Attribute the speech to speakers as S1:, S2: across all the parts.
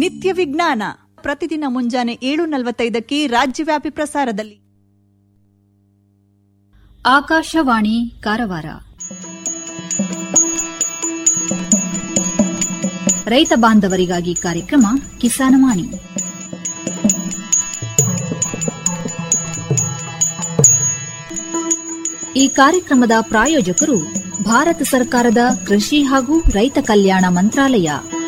S1: ನಿತ್ಯ ವಿಜ್ಞಾನ ಪ್ರತಿದಿನ ಮುಂಜಾನೆ ಏಳು ನಲವತ್ತೈದಕ್ಕೆ ರಾಜ್ಯವ್ಯಾಪಿ ಪ್ರಸಾರದಲ್ಲಿ
S2: ಆಕಾಶವಾಣಿ ಕಾರವಾರ ರೈತ ಬಾಂಧವರಿಗಾಗಿ ಕಾರ್ಯಕ್ರಮ ಕಿಸಾನವಾಣಿ ಈ ಕಾರ್ಯಕ್ರಮದ ಪ್ರಾಯೋಜಕರು ಭಾರತ ಸರ್ಕಾರದ ಕೃಷಿ ಹಾಗೂ ರೈತ ಕಲ್ಯಾಣ ಮಂತ್ರಾಲಯ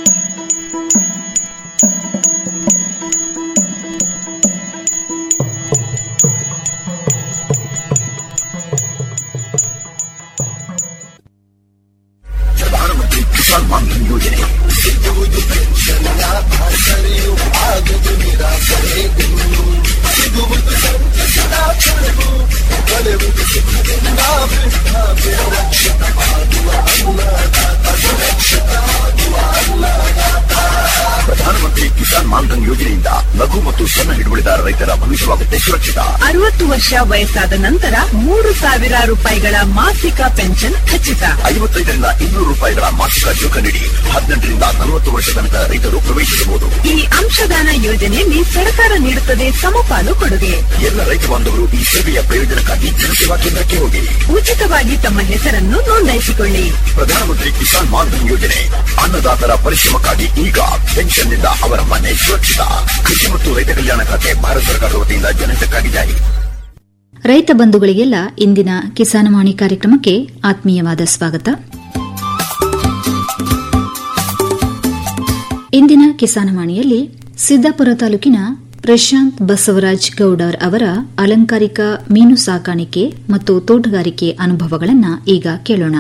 S3: ಪ್ರಧಾನಮಂತ್ರಿ ಕಿಸಾನ್ ಮಾನ್ಧನ್ ಯೋಜನೆಯಿಂದ ಲಘು ಮತ್ತು ಸಣ್ಣ ಹಿಡುವಳಿದಾರ ರೈತರ ಭವಿಷ್ಯವಾಗುತ್ತೆ ಸುರಕ್ಷಿತ
S4: ಅರವತ್ತು ವರ್ಷ ವಯಸ್ಸಾದ ನಂತರ ಮೂರು ಸಾವಿರ ರೂಪಾಯಿಗಳ ಮಾಸಿಕ ಪೆನ್ಷನ್ ಖಚಿತ
S3: ಐವತ್ತೈದರಿಂದ ಇನ್ನೂರು ರೂಪಾಯಿಗಳ ಮಾಸಿಕ ಶುಲ್ಕ ನೀಡಿ ಹದಿನೆಂಟರಿಂದ ನಲವತ್ತು ವರ್ಷ ತನಕ ರೈತರು ಪ್ರವೇಶಿಸಬಹುದು
S4: ಈ ಅಂಶದಾನ ಯೋಜನೆಯಲ್ಲಿ ಸರ್ಕಾರ ನೀಡುತ್ತದೆ ಸಮಪಾಲು ಕೊಡುಗೆ
S3: ಎಲ್ಲ ರೈತ ಬಾಂಧವರು ಈ ಸೇವೆಯ ಪ್ರಯೋಜನಕ್ಕಾಗಿ ಜನಸೇವಾ ಕೇಂದ್ರಕ್ಕೆ ಹೋಗಿ
S4: ಉಚಿತವಾಗಿ ತಮ್ಮ ಹೆಸರನ್ನು ನೋಂದಾಯಿಸಿಕೊಳ್ಳಿ
S3: ಪ್ರಧಾನಮಂತ್ರಿ ಕಿಸಾನ್ ಮಾನ್ಧನ್ ಯೋಜನೆ ಅನ್ನದಾತರ ಪರಿಶ್ರಮಕ್ಕಾಗಿ ಈಗ ಪೆನ್ಷನ್ನಿಂದ ಅವರ ಮನೆ ಸುರಕ್ಷಿತ ಕೃಷಿ ಮತ್ತು ರೈತ ಕಲ್ಯಾಣ ಖಾತೆ ಭಾರತ ಸರ್ಕಾರದ ವತಿಯಿಂದ ಜನಹಿತಕ್ಕಾಗಿ ಜಾರಿ
S2: ರೈತ ಬಂಧುಗಳಿಗೆಲ್ಲ ಇಂದಿನ ಕಿಸಾನವಾಣಿ ಕಾರ್ಯಕ್ರಮಕ್ಕೆ ಆತ್ಮೀಯವಾದ ಸ್ವಾಗತ ಇಂದಿನ ಕಿಸಾನವಾಣಿಯಲ್ಲಿ ಸಿದ್ದಾಪುರ ತಾಲೂಕಿನ ಪ್ರಶಾಂತ್ ಬಸವರಾಜ್ ಗೌಡರ್ ಅವರ ಅಲಂಕಾರಿಕ ಮೀನು ಸಾಕಾಣಿಕೆ ಮತ್ತು ತೋಟಗಾರಿಕೆ ಅನುಭವಗಳನ್ನು ಈಗ ಕೇಳೋಣ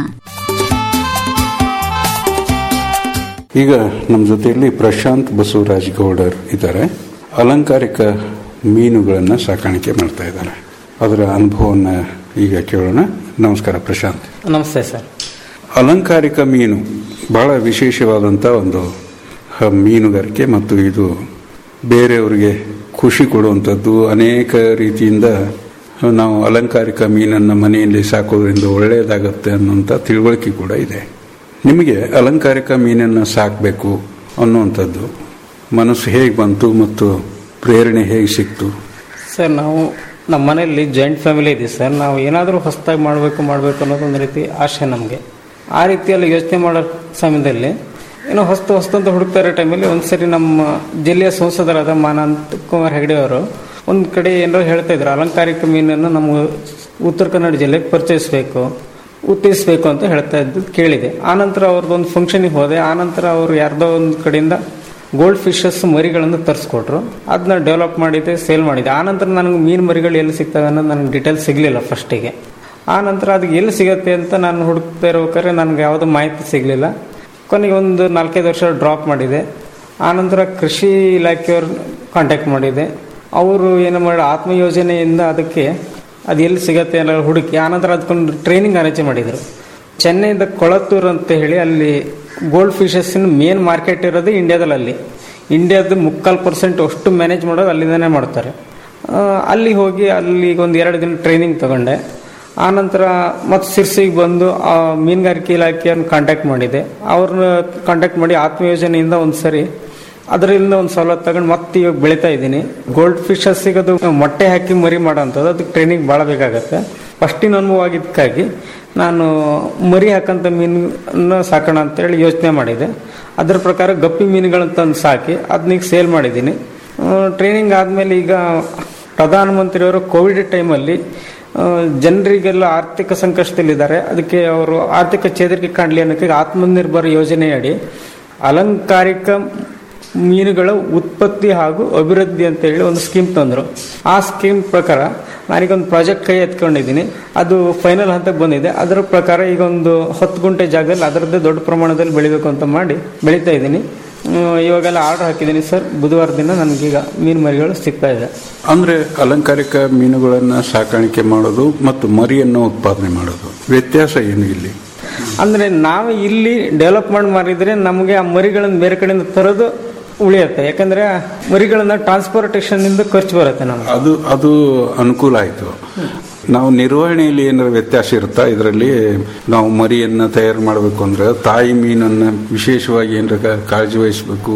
S5: ಈಗ ನಮ್ಮ ಜೊತೆಯಲ್ಲಿ ಪ್ರಶಾಂತ್ ಬಸವರಾಜ್ ಗೌಡರ್ ಇದ್ದಾರೆ ಅಲಂಕಾರಿಕ ಮೀನುಗಳನ್ನು ಸಾಕಾಣಿಕೆ ಮಾಡ್ತಾ ಇದ್ದಾರೆ ಅದರ ಅನುಭವವನ್ನು ಈಗ ಕೇಳೋಣ ನಮಸ್ಕಾರ ಪ್ರಶಾಂತ್
S6: ನಮಸ್ತೆ ಸರ್
S5: ಅಲಂಕಾರಿಕ ಮೀನು ಬಹಳ ವಿಶೇಷವಾದಂಥ ಒಂದು ಹ, ಮೀನುಗಾರಿಕೆ ಮತ್ತು ಇದು ಬೇರೆಯವರಿಗೆ ಖುಷಿ ಕೊಡುವಂಥದ್ದು ಅನೇಕ ರೀತಿಯಿಂದ ನಾವು ಅಲಂಕಾರಿಕ ಮೀನನ್ನು ಮನೆಯಲ್ಲಿ ಸಾಕೋದ್ರಿಂದ ಒಳ್ಳೆಯದಾಗುತ್ತೆ ಅನ್ನುವಂಥ ತಿಳುವಳಿಕೆ ಕೂಡ ಇದೆ ನಿಮಗೆ ಅಲಂಕಾರಿಕ ಮೀನನ್ನು ಸಾಕಬೇಕು ಅನ್ನುವಂಥದ್ದು ಮನಸ್ಸು ಹೇಗೆ ಬಂತು ಮತ್ತು ಪ್ರೇರಣೆ ಹೇಗೆ ಸಿಕ್ತು
S6: ಸರ್ ನಾವು ನಮ್ಮ ಮನೆಯಲ್ಲಿ ಜಾಯಿಂಟ್ ಫ್ಯಾಮಿಲಿ ಇದೆ ಸರ್ ನಾವು ಏನಾದರೂ ಹೊಸದಾಗಿ ಮಾಡಬೇಕು ಮಾಡಬೇಕು ಅನ್ನೋದು ಒಂದು ರೀತಿ ಆಸೆ ನಮಗೆ ಆ ರೀತಿಯಲ್ಲಿ ಯೋಚನೆ ಮಾಡೋ ಸಮಯದಲ್ಲಿ ಏನೋ ಹೊಸ್ತು ಹೊಸ್ತು ಅಂತ ಹುಡುಕ್ತಾ ಇರೋ ಟೈಮಲ್ಲಿ ಒಂದು ಸರಿ ನಮ್ಮ ಜಿಲ್ಲೆಯ ಸಂಸದರಾದ ಮಾನಂತ್ ಕುಮಾರ್ ಹೆಗಡೆ ಅವರು ಒಂದು ಕಡೆ ಏನೋ ಹೇಳ್ತಾ ಇದ್ರು ಅಲಂಕಾರಿಕ ಮೀನನ್ನು ನಮ್ಮ ಉತ್ತರ ಕನ್ನಡ ಜಿಲ್ಲೆಗೆ ಪರಿಚಯಿಸಬೇಕು ಉತ್ತೇಜಿಸಬೇಕು ಅಂತ ಹೇಳ್ತಾ ಇದ್ದು ಕೇಳಿದೆ ಆನಂತರ ಅವ್ರದ್ದೊಂದು ಫಂಕ್ಷನಿಗೆ ಹೋದೆ ಆನಂತರ ಅವರು ಯಾರ್ದೋ ಒಂದು ಕಡೆಯಿಂದ ಗೋಲ್ಡ್ ಫಿಶಸ್ ಮರಿಗಳನ್ನು ತರಿಸ್ಕೊಟ್ರು ಅದನ್ನ ಡೆವಲಪ್ ಮಾಡಿದೆ ಸೇಲ್ ಮಾಡಿದೆ ಆನಂತರ ನನಗೆ ಮೀನು ಮರಿಗಳು ಎಲ್ಲಿ ಸಿಗ್ತವೆ ಅನ್ನೋದು ನನಗೆ ಡೀಟೇಲ್ ಸಿಗಲಿಲ್ಲ ಫಸ್ಟಿಗೆ ಆನಂತರ ಅದು ಎಲ್ಲಿ ಸಿಗತ್ತೆ ಅಂತ ನಾನು ಹುಡುಕ್ತಾ ಇರ್ಬೇಕಾದ್ರೆ ನನಗೆ ಯಾವುದೋ ಮಾಹಿತಿ ಸಿಗಲಿಲ್ಲ ಕೊನೆಗೆ ಒಂದು ನಾಲ್ಕೈದು ವರ್ಷ ಡ್ರಾಪ್ ಮಾಡಿದೆ ಆನಂತರ ಕೃಷಿ ಇಲಾಖೆಯವ್ರ ಕಾಂಟ್ಯಾಕ್ಟ್ ಮಾಡಿದೆ ಅವರು ಏನು ಮಾಡಿ ಆತ್ಮ ಯೋಜನೆಯಿಂದ ಅದಕ್ಕೆ ಅದು ಎಲ್ಲಿ ಸಿಗತ್ತೆ ಎಲ್ಲ ಹುಡುಕಿ ಆನಂತರ ಅದಕ್ಕೊಂದು ಟ್ರೈನಿಂಗ್ ಅರೇಂಜ್ ಮಾಡಿದರು ಚೆನ್ನೈದ ಕೊಳತ್ತೂರು ಅಂತ ಹೇಳಿ ಅಲ್ಲಿ ಗೋಲ್ಡ್ ಫಿಶಸ್ಸಿನ ಮೇನ್ ಮಾರ್ಕೆಟ್ ಇರೋದು ಇಂಡಿಯಾದಲ್ಲಿ ಅಲ್ಲಿ ಇಂಡಿಯಾದ ಮುಕ್ಕಾಲು ಪರ್ಸೆಂಟ್ ಅಷ್ಟು ಮ್ಯಾನೇಜ್ ಮಾಡೋದು ಅಲ್ಲಿಂದನೇ ಮಾಡ್ತಾರೆ ಆ, ಅಲ್ಲಿ ಹೋಗಿ ಅಲ್ಲಿ ಒಂದು ಎರಡು ದಿನ ಟ್ರೈನಿಂಗ್ ತಗೊಂಡೆ ಆನಂತರ ಮತ್ತು ಸಿರ್ಸಿಗೆ ಬಂದು ಆ ಮೀನುಗಾರಿಕೆ ಇಲಾಖೆಯನ್ನು ಕಾಂಟ್ಯಾಕ್ಟ್ ಮಾಡಿದೆ ಅವ್ರನ್ನ ಕಾಂಟ್ಯಾಕ್ಟ್ ಮಾಡಿ ಆತ್ಮ ಯೋಜನೆಯಿಂದ ಒಂದು ಸರಿ ಅದರಿಂದ ಒಂದು ಸವಲತ್ತು ತಗೊಂಡು ಮತ್ತೆ ಇವಾಗ ಬೆಳೀತಾ ಇದ್ದೀನಿ ಗೋಲ್ಡ್ ಫಿಶಸ್ಸಿಗೆ ಅದು ಮೊಟ್ಟೆ ಹಾಕಿ ಮರಿ ಮಾಡೋಂಥದ್ದು ಅದಕ್ಕೆ ಟ್ರೈನಿಂಗ್ ಭಾಳ ಬೇಕಾಗತ್ತೆ ಫಸ್ಟಿನ ಅನುಭವ ಆಗಿದ್ದಕ್ಕಾಗಿ ನಾನು ಮರಿ ಹಾಕಂತ ಮೀನನ್ನು ಸಾಕೋಣ ಅಂತೇಳಿ ಯೋಚನೆ ಮಾಡಿದೆ ಅದರ ಪ್ರಕಾರ ಗಪ್ಪಿ ಮೀನುಗಳನ್ನ ತಂದು ಸಾಕಿ ಅದನ್ನೀಗ ಸೇಲ್ ಮಾಡಿದ್ದೀನಿ ಟ್ರೈನಿಂಗ್ ಆದಮೇಲೆ ಈಗ ಪ್ರಧಾನಮಂತ್ರಿಯವರು ಕೋವಿಡ್ ಟೈಮಲ್ಲಿ ಜನರಿಗೆಲ್ಲ ಆರ್ಥಿಕ ಸಂಕಷ್ಟದಲ್ಲಿದ್ದಾರೆ ಅದಕ್ಕೆ ಅವರು ಆರ್ಥಿಕ ಚೇತರಿಕೆ ಕಾಣಲಿ ಅನ್ನೋಕ್ಕೆ ಆತ್ಮನಿರ್ಭರ ಯೋಜನೆಯಡಿ ಅಲಂಕಾರಿಕ ಮೀನುಗಳ ಉತ್ಪತ್ತಿ ಹಾಗೂ ಅಭಿವೃದ್ಧಿ ಅಂತ ಹೇಳಿ ಒಂದು ಸ್ಕೀಮ್ ತಂದರು ಆ ಸ್ಕೀಮ್ ಪ್ರಕಾರ ನಾನೀಗೊಂದು ಪ್ರಾಜೆಕ್ಟ್ ಕೈ ಎತ್ಕೊಂಡಿದ್ದೀನಿ ಅದು ಫೈನಲ್ ಹಂತಕ್ಕೆ ಬಂದಿದೆ ಅದರ ಪ್ರಕಾರ ಈಗ ಒಂದು ಹತ್ತು ಗುಂಟೆ ಜಾಗದಲ್ಲಿ ಅದರದ್ದೇ ದೊಡ್ಡ ಪ್ರಮಾಣದಲ್ಲಿ ಬೆಳಿಬೇಕು ಅಂತ ಮಾಡಿ ಬೆಳೀತಾ ಇದ್ದೀನಿ ಹ್ಮ್, ಇವಾಗೆಲ್ಲ ಆರ್ಡರ್ ಹಾಕಿದ್ದೀನಿ ಸರ್ ಬುಧವಾರ ದಿನ ನನಗೀಗ ಮೀನು ಮರಿಗಳು ಸಿಗ್ತಾ ಇದೆ
S5: ಅಂದರೆ ಅಲಂಕಾರಿಕ ಮೀನುಗಳನ್ನು ಸಾಕಾಣಿಕೆ ಮಾಡೋದು ಮತ್ತು ಮರಿಯನ್ನು ಉತ್ಪಾದನೆ ಮಾಡೋದು ವ್ಯತ್ಯಾಸ ಏನು ಇಲ್ಲಿ
S6: ಅಂದ್ರೆ ನಾವು ಇಲ್ಲಿ ಡೆವಲಪ್ ಮಾಡಿ ಮಾರಿದ್ರೆ ನಮಗೆ ಆ ಮರಿಗಳನ್ನ ಬೇರೆ ಕಡೆಯಿಂದ ತರೋದು ಉಳಿಯುತ್ತೆ ಯಾಕಂದ್ರೆ ಮರಿಗಳನ್ನ ಟ್ರಾನ್ಸ್ಪೋರ್ಟೇಷನ್ ಇಂದ ಖರ್ಚು ಬರುತ್ತೆ ನಮ್ಗೆ
S5: ಅದು ಅದು ಅನುಕೂಲ ಆಯಿತು ನಾವು ನಿರ್ವಹಣೆಯಲ್ಲಿ ಏನಾದ್ರು ವ್ಯತ್ಯಾಸ ಇರುತ್ತಾ ಇದರಲ್ಲಿ ನಾವು ಮರಿಯನ್ನ ತಯಾರು ಮಾಡಬೇಕು ಅಂದ್ರೆ ತಾಯಿ ಮೀನನ್ನ ವಿಶೇಷವಾಗಿ ಏನಾರ ಕಾ- ಕಾಳಜಿ ವಹಿಸಬೇಕು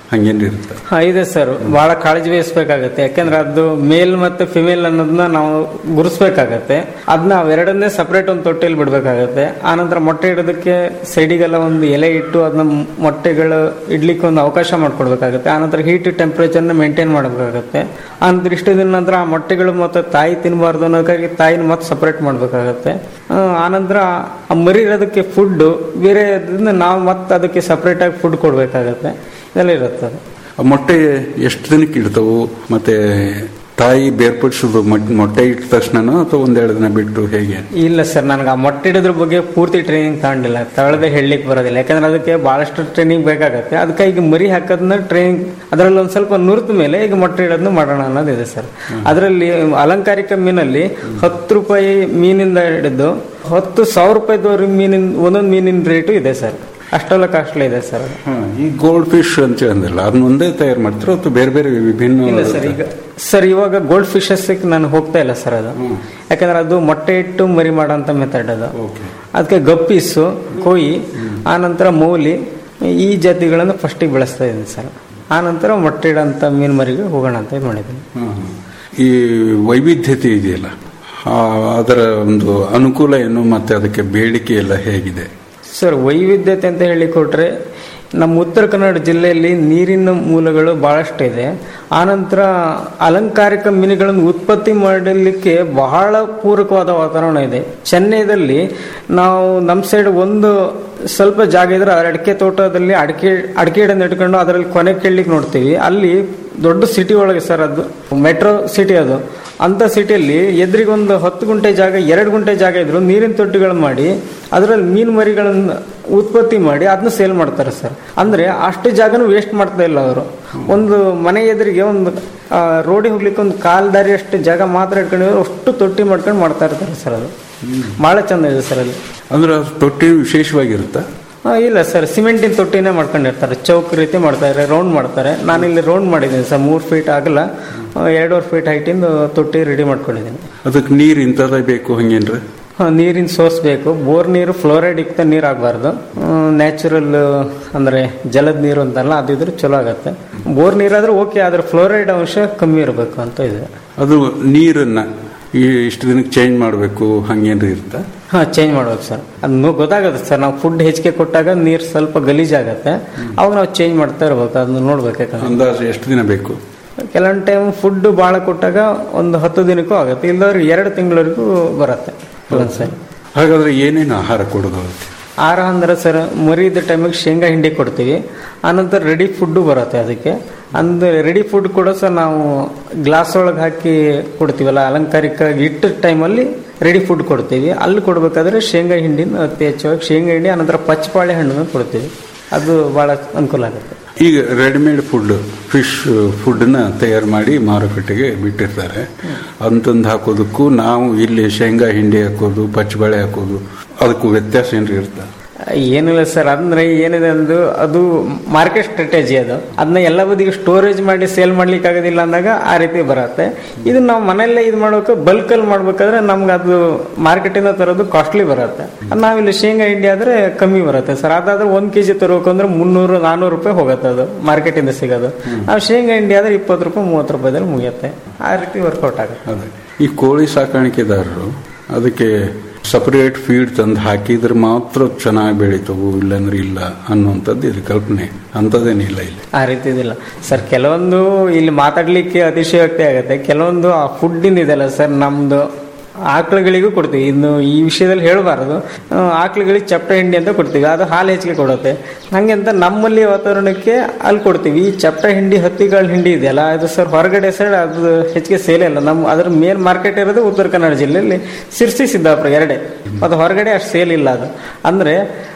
S5: ಹಂಗೇನು ಇರುತ್ತೆ
S6: ಹಾ ಇದೆ ಸರ್ ಬಹಳ ಕಾಳಜಿ ವಹಿಸ್ಬೇಕಾಗತ್ತೆ ಯಾಕಂದ್ರೆ ಅದು ಮೇಲ್ ಮತ್ತೆ ಫಿಮೇಲ್ ಅನ್ನೋದನ್ನ ನಾವು ಗುರುಸ್ಬೇಕಾಗತ್ತೆ ಅದನ್ನ ಅವೆರಡನ್ನೇ ಸಪರೇಟ್ ಒಂದು ತೊಟ್ಟೆಯಲ್ಲಿ ಬಿಡ್ಬೇಕಾಗತ್ತೆ ಆನಂತರ ಮೊಟ್ಟೆ ಇಡೋದಕ್ಕೆ ಸೈಡಿಗೆಲ್ಲ ಒಂದು ಎಲೆ ಇಟ್ಟು ಅದನ್ನ ಮೊಟ್ಟೆಗಳು ಇಡ್ಲಿಕ್ಕೆ ಒಂದು ಅವಕಾಶ ಮಾಡ್ಕೊಡ್ಬೇಕಾಗತ್ತೆ ಆನಂತರ ಹೀಟ್ ಟೆಂಪರೇಚರ್ನ ಮೇಂಟೈನ್ ಮಾಡಬೇಕಾಗತ್ತೆ ಆನಂತರ ಇಷ್ಟು ದಿನ ನಂತರ ಆ ಮೊಟ್ಟೆಗಳು ಮತ್ತೆ ತಾಯಿ ತಿನ್ನಬಾರ್ದು ಅನ್ನೋದಕ್ಕಾಗಿ ತಾಯಿನ ಮತ್ತೆ ಸಪರೇಟ್ ಮಾಡಬೇಕಾಗತ್ತೆ ಆನಂತರ ಆ ಮರಿ ಇರೋದಕ್ಕೆ ಫುಡ್ ಬೇರೆ ನಾವು ಮತ್ತೆ ಅದಕ್ಕೆ ಸಪರೇಟ್ ಆಗಿ ಫುಡ್ ಕೊಡಬೇಕಾಗತ್ತೆ ಇದೆಲ್ಲ ಇರುತ್ತೆ ಅದು.
S5: ಆ ಮೊಟ್ಟೆ ಎಷ್ಟು ದಿನಕ್ಕೆ ಇಡ್ತಾವು ಮತ್ತೆ ತಾಯಿ ಬೇರ್ಪಡಿಸೋದು ಮೊಟ್- ಮೊಟ್ಟೆ ಇಟ್ಟ ತಕ್ಷಣನೋ ಅಥವಾ ಒಂದೆರಡು ದಿನ ಬಿಟ್ಟು ಹೇಗೆ
S6: ಇಲ್ಲ ಸರ್ ನನಗೆ ಆ ಮೊಟ್ಟೆ ಇಡೋದ್ರ ಬಗ್ಗೆ ಪೂರ್ತಿ ಟ್ರೈನಿಂಗ್ ತಗೊಂಡಿಲ್ಲ ತಳದೆ ಹೇಳಲಿಕ್ಕೆ ಬರೋದಿಲ್ಲ ಯಾಕಂದ್ರೆ ಅದಕ್ಕೆ ಬಹಳಷ್ಟು ಟ್ರೈನಿಂಗ್ ಬೇಕಾಗತ್ತೆ ಅದಕ್ಕೆ ಈಗ ಮರಿ ಹಾಕೋದನ್ನ ಟ್ರೈನಿಂಗ್ ಅದರಲ್ಲಿ ಒಂದು ಸ್ವಲ್ಪ ನುರಿತ ಮೇಲೆ ಈಗ ಮೊಟ್ಟೆ ಇಡೋದನ್ನ ಮಾಡೋಣ ಅನ್ನೋದಿದೆ ಸರ್ ಅದರಲ್ಲಿ ಅಲಂಕಾರಿಕ ಮೀನಲ್ಲಿ ಹತ್ತು ರೂಪಾಯಿ ಮೀನಿಂದ ಹಿಡಿದು ಹತ್ತು ಸಾವಿರ ರೂಪಾಯಿದವರೆಗೆ ಮೀನಿನ ಒಂದೊಂದು ಮೀನಿನ ರೇಟು ಇದೆ ಸರ್ ಅಷ್ಟೆಲ್ಲ ಕಾಸ್ಟ್ಲಿ ಇದೆ ಸರ್ ಅದು.
S5: ಹಾ, ಈ ಗೋಲ್ಡ್ ಫಿಶ್ ಅಂತ ಅಂದಿಲ್ಲ ಅದನ್ನ ಒಂದೇ ತಯಾರು ಮಾಡ್ತಾರೆ ಅಥವಾ ಬೇರೆ ಬೇರೆ ವಿಭಿನ್ನ
S6: ಇಲ್ಲ ಸರ್ ಈಗ ಸರ್ ಇವಾಗ ಗೋಲ್ಡ್ ಫಿಶಸ್ ನಾನು ಹೋಗ್ತಾ ಇಲ್ಲ ಸರ್ ಅದು ಯಾಕಂದ್ರೆ ಅದು ಮೊಟ್ಟೆ ಇಟ್ಟು ಮರಿ ಮಾಡೋಂಥ ಮೆಥಡ್ ಅದು ಅದಕ್ಕೆ ಗಪ್ಪೀಸು ಕೊಯ್ ಆನಂತರ ಮೌಲಿ ಈ ಜಾತಿಗಳನ್ನು ಫಸ್ಟಿಗೆ ಬೆಳೆಸ್ತಾ ಇದ್ದೀನಿ ಸರ್ ಆನಂತರ ಮೊಟ್ಟೆ ಇಡೋಂಥ ಮೀನು ಮರಿಗೆ ಹೋಗೋಣ ಅಂತ ಇದು ಮಾಡಿದ್ದೀನಿ
S5: ಹಾ. ಈ ವೈವಿಧ್ಯತೆ ಇದೆಯಲ್ಲ ಆ, ಅದರ ಒಂದು ಅನುಕೂಲ ಏನು ಮತ್ತೆ ಅದಕ್ಕೆ ಬೇಡಿಕೆ ಎಲ್ಲ ಹೇಗಿದೆ
S6: ಸರ್ ವೈವಿಧ್ಯತೆ ಅಂತ ಹೇಳಿ ಕೊಟ್ರೆ ನಮ್ಮ ಉತ್ತರ ಕನ್ನಡ ಜಿಲ್ಲೆಯಲ್ಲಿ ನೀರಿನ ಮೂಲಗಳು ಬಹಳಷ್ಟು ಇದೆ ಆನಂತರ ಅಲಂಕಾರಿಕ ಮೀನುಗಳನ್ನು ಉತ್ಪತ್ತಿ ಮಾಡಲಿಕ್ಕೆ ಬಹಳ ಪೂರಕವಾದ ವಾತಾವರಣ ಇದೆ ಚೆನ್ನೈದಲ್ಲಿ ನಾವು ನಮ್ಮ ಸೈಡ್ ಒಂದು ಸ್ವಲ್ಪ ಜಾಗ ಇದ್ರೆ ಅದರ ಅಡಿಕೆ ತೋಟದಲ್ಲಿ ಅಡಿಕೆ ಅಡಿಕೆ ಗಿಡ ನೆಟ್ಕೊಂಡು ಅದರಲ್ಲಿ ಕೊನೆ ಕೇಳಲಿಕ್ಕೆ ನೋಡ್ತೀವಿ ಅಲ್ಲಿ ದೊಡ್ಡ ಸಿಟಿ ಒಳಗೆ ಸರ್ ಅದು ಮೆಟ್ರೋ ಸಿಟಿ ಅದು ಅಂತ ಸಿಟಿಯಲ್ಲಿ ಎದುರಿಗೆ ಒಂದು ಹತ್ತು ಗುಂಟೆ ಜಾಗ ಎರಡು ಗುಂಟೆ ಜಾಗ ಇದ್ರು ನೀರಿನ ತೊಟ್ಟಿಗಳು ಮಾಡಿ ಅದರಲ್ಲಿ ಮೀನು ಮರಿಗಳನ್ನು ಉತ್ಪತ್ತಿ ಮಾಡಿ ಅದನ್ನ ಸೇಲ್ ಮಾಡ್ತಾರೆ ಸರ್ ಅಂದ್ರೆ ಅಷ್ಟು ಜಾಗನೂ ವೇಸ್ಟ್ ಮಾಡ್ತಾ ಇಲ್ಲ ಅವರು ಒಂದು ಮನೆ ಎದುರಿಗೆ ಒಂದು ರೋಡಿಗೆ ಹೋಗ್ಲಿಕ್ಕೆ ಒಂದು ಕಾಲ್ ದಾರಿ ಅಷ್ಟು ಜಾಗ ಮಾತ್ರ ಇಟ್ಕೊಂಡಿದ್ರು ಅಷ್ಟು ತೊಟ್ಟಿ ಮಾಡ್ಕೊಂಡು ಮಾಡ್ತಾ ಇರ್ತಾರೆ ಸರ್ ಅದು ಬಹಳ ಚಂದ ಇದೆ ಸರ್ ಅಲ್ಲಿ
S5: ಅಂದ್ರೆ ಅದು ತೊಟ್ಟಿ ವಿಶೇಷವಾಗಿರುತ್ತಾ
S6: ಆ, ಇಲ್ಲ ಸರ್ ಸಿಮೆಂಟಿನ ತೊಟ್ಟಿನೇ ಮಾಡ್ಕೊಂಡಿರ್ತಾರೆ ಚೌಕ್ ರೀತಿ ಮಾಡ್ತಾರೆ ರೌಂಡ್ ಮಾಡ್ತಾರೆ ನಾನು ಇಲ್ಲಿ ರೌಂಡ್ ಮಾಡಿದ್ದೀನಿ ಸರ್ ಮೂರು ಫೀಟ್ ಆಗಲ್ಲ ಆ, ಎರಡೂವರೆ ಫೀಟ್ ಹೈಟಿಂದ ತೊಟ್ಟಿ ರೆಡಿ ಮಾಡ್ಕೊಂಡಿದ್ದೀನಿ
S5: ಅದಕ್ಕೆ ನೀರು ಇಂಥದೇ ಬೇಕು ಹಂಗೇನ್ರಿ
S6: ಆ, ನೀರಿನ ಸೋರ್ಸ್ ಬೇಕು ಬೋರ್ ನೀರು ಫ್ಲೋರೈಡ್ ಇಕ್ತ ನೀರು ಆಗಬಾರ್ದು ನ್ಯಾಚುರಲ್ ಅಂದ್ರೆ ಜಲದ ನೀರು ಅಂತಲ್ಲ ಅದಿದ್ರೆ ಚಲೋ ಆಗತ್ತೆ ಬೋರ್ ನೀರಾದ್ರೆ ಓಕೆ ಆದ್ರೆ ಫ್ಲೋರೈಡ್ ಅಂಶ ಕಮ್ಮಿ ಇರಬೇಕು ಅಂತ ಇದೆ
S5: ಅದು ನೀರನ್ನ ಈ ಇಷ್ಟು ದಿನಕ್ಕೆ ಚೇಂಜ್ ಮಾಡಬೇಕು ಹಂಗೇನ್ರಿ ಇರುತ್ತಾ
S6: ಹಾ ಚೇಂಜ್ ಮಾಡ್ಬೇಕು ಸರ್ ಅದು ಗೊತ್ತಾಗುತ್ತೆ ಸರ್ ನಾವು ಫುಡ್ ಹೆಚ್ಚಿಗೆ ಕೊಟ್ಟಾಗ ನೀರು ಸ್ವಲ್ಪ ಗಲೀಜಾಗತ್ತೆ ಅವಾಗ ನಾವು ಚೇಂಜ್ ಮಾಡ್ತಾ ಇರ್ಬೇಕು ಅದನ್ನ ನೋಡ್ಬೇಕು ಯಾಕಂದ್ರೆ
S5: ಅಂದಾಜು ಎಷ್ಟು ದಿನ ಬೇಕು
S6: ಕೆಲವೊಂದು ಟೈಮ್ ಫುಡ್ ಭಾಳ ಕೊಟ್ಟಾಗ ಒಂದು ಹತ್ತು ದಿನಕ್ಕೂ ಆಗುತ್ತೆ ಇಲ್ಲದವ್ರಿಗೆ ಎರಡು ತಿಂಗಳವರೆಗೂ ಬರುತ್ತೆ ಕೆಲವೊಂದು ಸರಿ
S5: ಹಾಗಾದ್ರೆ ಏನೇನು ಆಹಾರ ಕೊಡೋದು ಅದಕ್ಕೆ
S6: ಆಹಾರ ಅಂದ್ರೆ ಸರ್ ಮರಿದ ಟೈಮಿಗೆ ಶೇಂಗಾ ಹಿಂಡಿ ಕೊಡ್ತೀವಿ ಆನಂತರ ರೆಡಿ ಫುಡ್ಡು ಬರುತ್ತೆ ಅದಕ್ಕೆ ಅಂದ್ರೆ ರೆಡಿ ಫುಡ್ ಕೂಡ ಸರ್ ನಾವು ಗ್ಲಾಸ್ ಒಳಗೆ ಹಾಕಿ ಕೊಡ್ತೀವಲ್ಲ ಅಲಂಕಾರಿಕ ಇಟ್ಟ ಟೈಮಲ್ಲಿ ರೆಡಿ ಫುಡ್ ಕೊಡ್ತೀವಿ ಅಲ್ಲಿ ಕೊಡ್ಬೇಕಾದ್ರೆ ಶೇಂಗಾ ಹಿಂಡಿನ ಅತಿ ಹೆಚ್ಚಾಗಿ ಶೇಂಗಾ ಹಿಂಡಿ ಆನಂತರ ಪಚ್ಚಪಾಳೆ ಹಣ್ಣನ್ನು ಕೊಡ್ತೀವಿ ಅದು ಭಾಳ ಅನುಕೂಲ ಆಗುತ್ತೆ
S5: ಈಗ ರೆಡಿಮೇಡ್ ಫುಡ್ ಫಿಶ್ ಫುಡ್ನ ತಯಾರು ಮಾಡಿ ಮಾರುಕಟ್ಟೆಗೆ ಬಿಟ್ಟಿರ್ತಾರೆ ಅಂತಂದು ಹಾಕೋದಕ್ಕೂ ನಾವು ಇಲ್ಲಿ ಶೇಂಗಾ ಹಿಂಡಿ ಹಾಕೋದು ಪಚ್ಚಬಾಳೆ ಹಾಕೋದು ಅದಕ್ಕೂ ವ್ಯತ್ಯಾಸ ಏನ್ರಿ ಇರುತ್ತೆ
S6: ಏನಿಲ್ಲ ಸರ್ ಅಂದ್ರೆ ಏನಿದೆ ಅಂದು ಅದು ಮಾರ್ಕೆಟ್ ಸ್ಟ್ರಾಟಜಿ ಅದು ಅದನ್ನ ಎಲ್ಲ ಬದಿಗೆ ಸ್ಟೋರೇಜ್ ಮಾಡಿ ಸೇಲ್ ಮಾಡ್ಲಿಕ್ಕೆ ಆಗೋದಿಲ್ಲ ಅಂದಾಗ ಆ ರೀತಿ ಬರುತ್ತೆ ಇದು ನಾವು ಮನೆಯಲ್ಲೇ ಇದು ಮಾಡೋಕೆ ಬಲ್ಕಲ್ಲಿ ಮಾಡ್ಬೇಕಾದ್ರೆ ನಮ್ಗೆ ಅದು ಮಾರ್ಕೆಟಿಂದ ತರೋದು ಕಾಸ್ಟ್ಲಿ ಬರುತ್ತೆ ಅದ್ ನಾವಿಲ್ಲಿ ಶೇಂಗಾ ಹಿಂಡಿ ಆದ್ರೆ ಕಮ್ಮಿ ಬರುತ್ತೆ ಸರ್ ಅದಾದ್ರೆ ಒಂದ್ ಕೆಜಿ ತರೋಕಂದ್ರೆ ಮುನ್ನೂರು ನಾನೂರು ರೂಪಾಯಿ ಹೋಗುತ್ತೆ ಅದು ಮಾರ್ಕೆಟಿಂದ ಸಿಗೋದು ನಾವು ಶೇಂಗಾ ಹಿಂಡಿ ಆದ್ರೆ ಇಪ್ಪತ್ತು ರೂಪಾಯಿ ಮೂವತ್ತು ರೂಪಾಯಿದಲ್ಲಿ ಮುಗಿಯುತ್ತೆ ಆ ರೀತಿ ವರ್ಕೌಟ್ ಆಗುತ್ತೆ
S5: ಅದೇ ಈ ಕೋಳಿ ಸಾಕಾಣಿಕೆದಾರರು ಅದಕ್ಕೆ ಸಪರೇಟ್ ಫೀಡ್ ತಂದು ಹಾಕಿದ್ರೆ ಮಾತ್ರ ಚೆನ್ನಾಗಿ ಬೆಳೀತವು ಇಲ್ಲಾಂದ್ರೆ ಇಲ್ಲ ಅನ್ನುವಂಥದ್ದು ಇದು ಕಲ್ಪನೆ ಅಂಥದ್ದೇನಿಲ್ಲ ಇಲ್ಲಿ
S6: ಆ ರೀತಿ ಇದಿಲ್ಲ ಸರ್ ಕೆಲವೊಂದು ಇಲ್ಲಿ ಮಾತಾಡ್ಲಿಕ್ಕೆ ಅತಿಶಯೋಕ್ತಿ ಆಗುತ್ತೆ ಕೆಲವೊಂದು ಆ ಫುಡ್ಡಿಂದ ಇದೆಲ್ಲ ಸರ್ ನಮ್ದು ಆಕಳುಗಳಿಗೂ ಕೊಡ್ತೀವಿ ಇನ್ನು ಈ ವಿಷಯದಲ್ಲಿ ಹೇಳಬಾರದು ಆಕಳುಗಳಿಗೆ ಚಪ್ಪಟೆ ಹಿಂಡಿ ಅಂತ ಕೊಡ್ತೀವಿ ಅದು ಹಾಲು ಹೆಚ್ಚಿಗೆ ಕೊಡುತ್ತೆ ಹಂಗೆ ಅಂತ ನಮ್ಮಲ್ಲಿ ವಾತಾವರಣಕ್ಕೆ ಅಲ್ಲಿ ಕೊಡ್ತೀವಿ ಈ ಚಪ್ಪಟೆ ಹಿಂಡಿ ಹತ್ತಿಗಳ ಹಿಂಡಿ ಇದೆಯಲ್ಲ ಅದು ಸರ್ ಹೊರಗಡೆ ಸೈಡ್ ಅದು ಹೆಚ್ಚಿಗೆ ಸೇಲ್ ಇಲ್ಲ ನಮ್ಮ ಅದ್ರ ಮೇನ್ ಮಾರ್ಕೆಟ್ ಇರೋದು ಉತ್ತರ ಕನ್ನಡ ಜಿಲ್ಲೆಯಲ್ಲಿ ಸಿರ್ಸಿ ಸಿದ್ದಾಪುರ ಎರಡೇ ಅದು ಹೊರಗಡೆ ಅಷ್ಟು ಸೇಲ್ ಇಲ್ಲ ಅದು ಅಂದ್ರೆ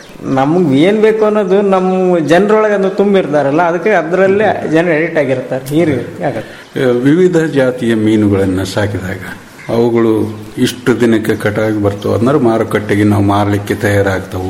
S6: ನಮ್ಗೆ ಏನ್ ಬೇಕು ಅನ್ನೋದು ನಮ್ಮ ಜನರೊಳಗೆ ಅದು ತುಂಬಿರ್ತಾರಲ್ಲ ಅದಕ್ಕೆ ಅದರಲ್ಲೇ ಜನ ಎಡಿಟ್ ಆಗಿರ್ತಾರೆ ಈ ರೀತಿ ಆಗತ್ತೆ
S5: ಆ, ವಿವಿಧ ಜಾತಿಯ ಮೀನುಗಳನ್ನು ಸಾಕಿದಾಗ ಅವುಗಳು ಇಷ್ಟು ದಿನಕ್ಕೆ ಕಟಾಗಿ ಬರ್ತವೆ ಅಂದ್ರೆ ಮಾರುಕಟ್ಟೆಗೆ ನಾವು ಮಾರಲಿಕ್ಕೆ ತಯಾರಾಗ್ತವು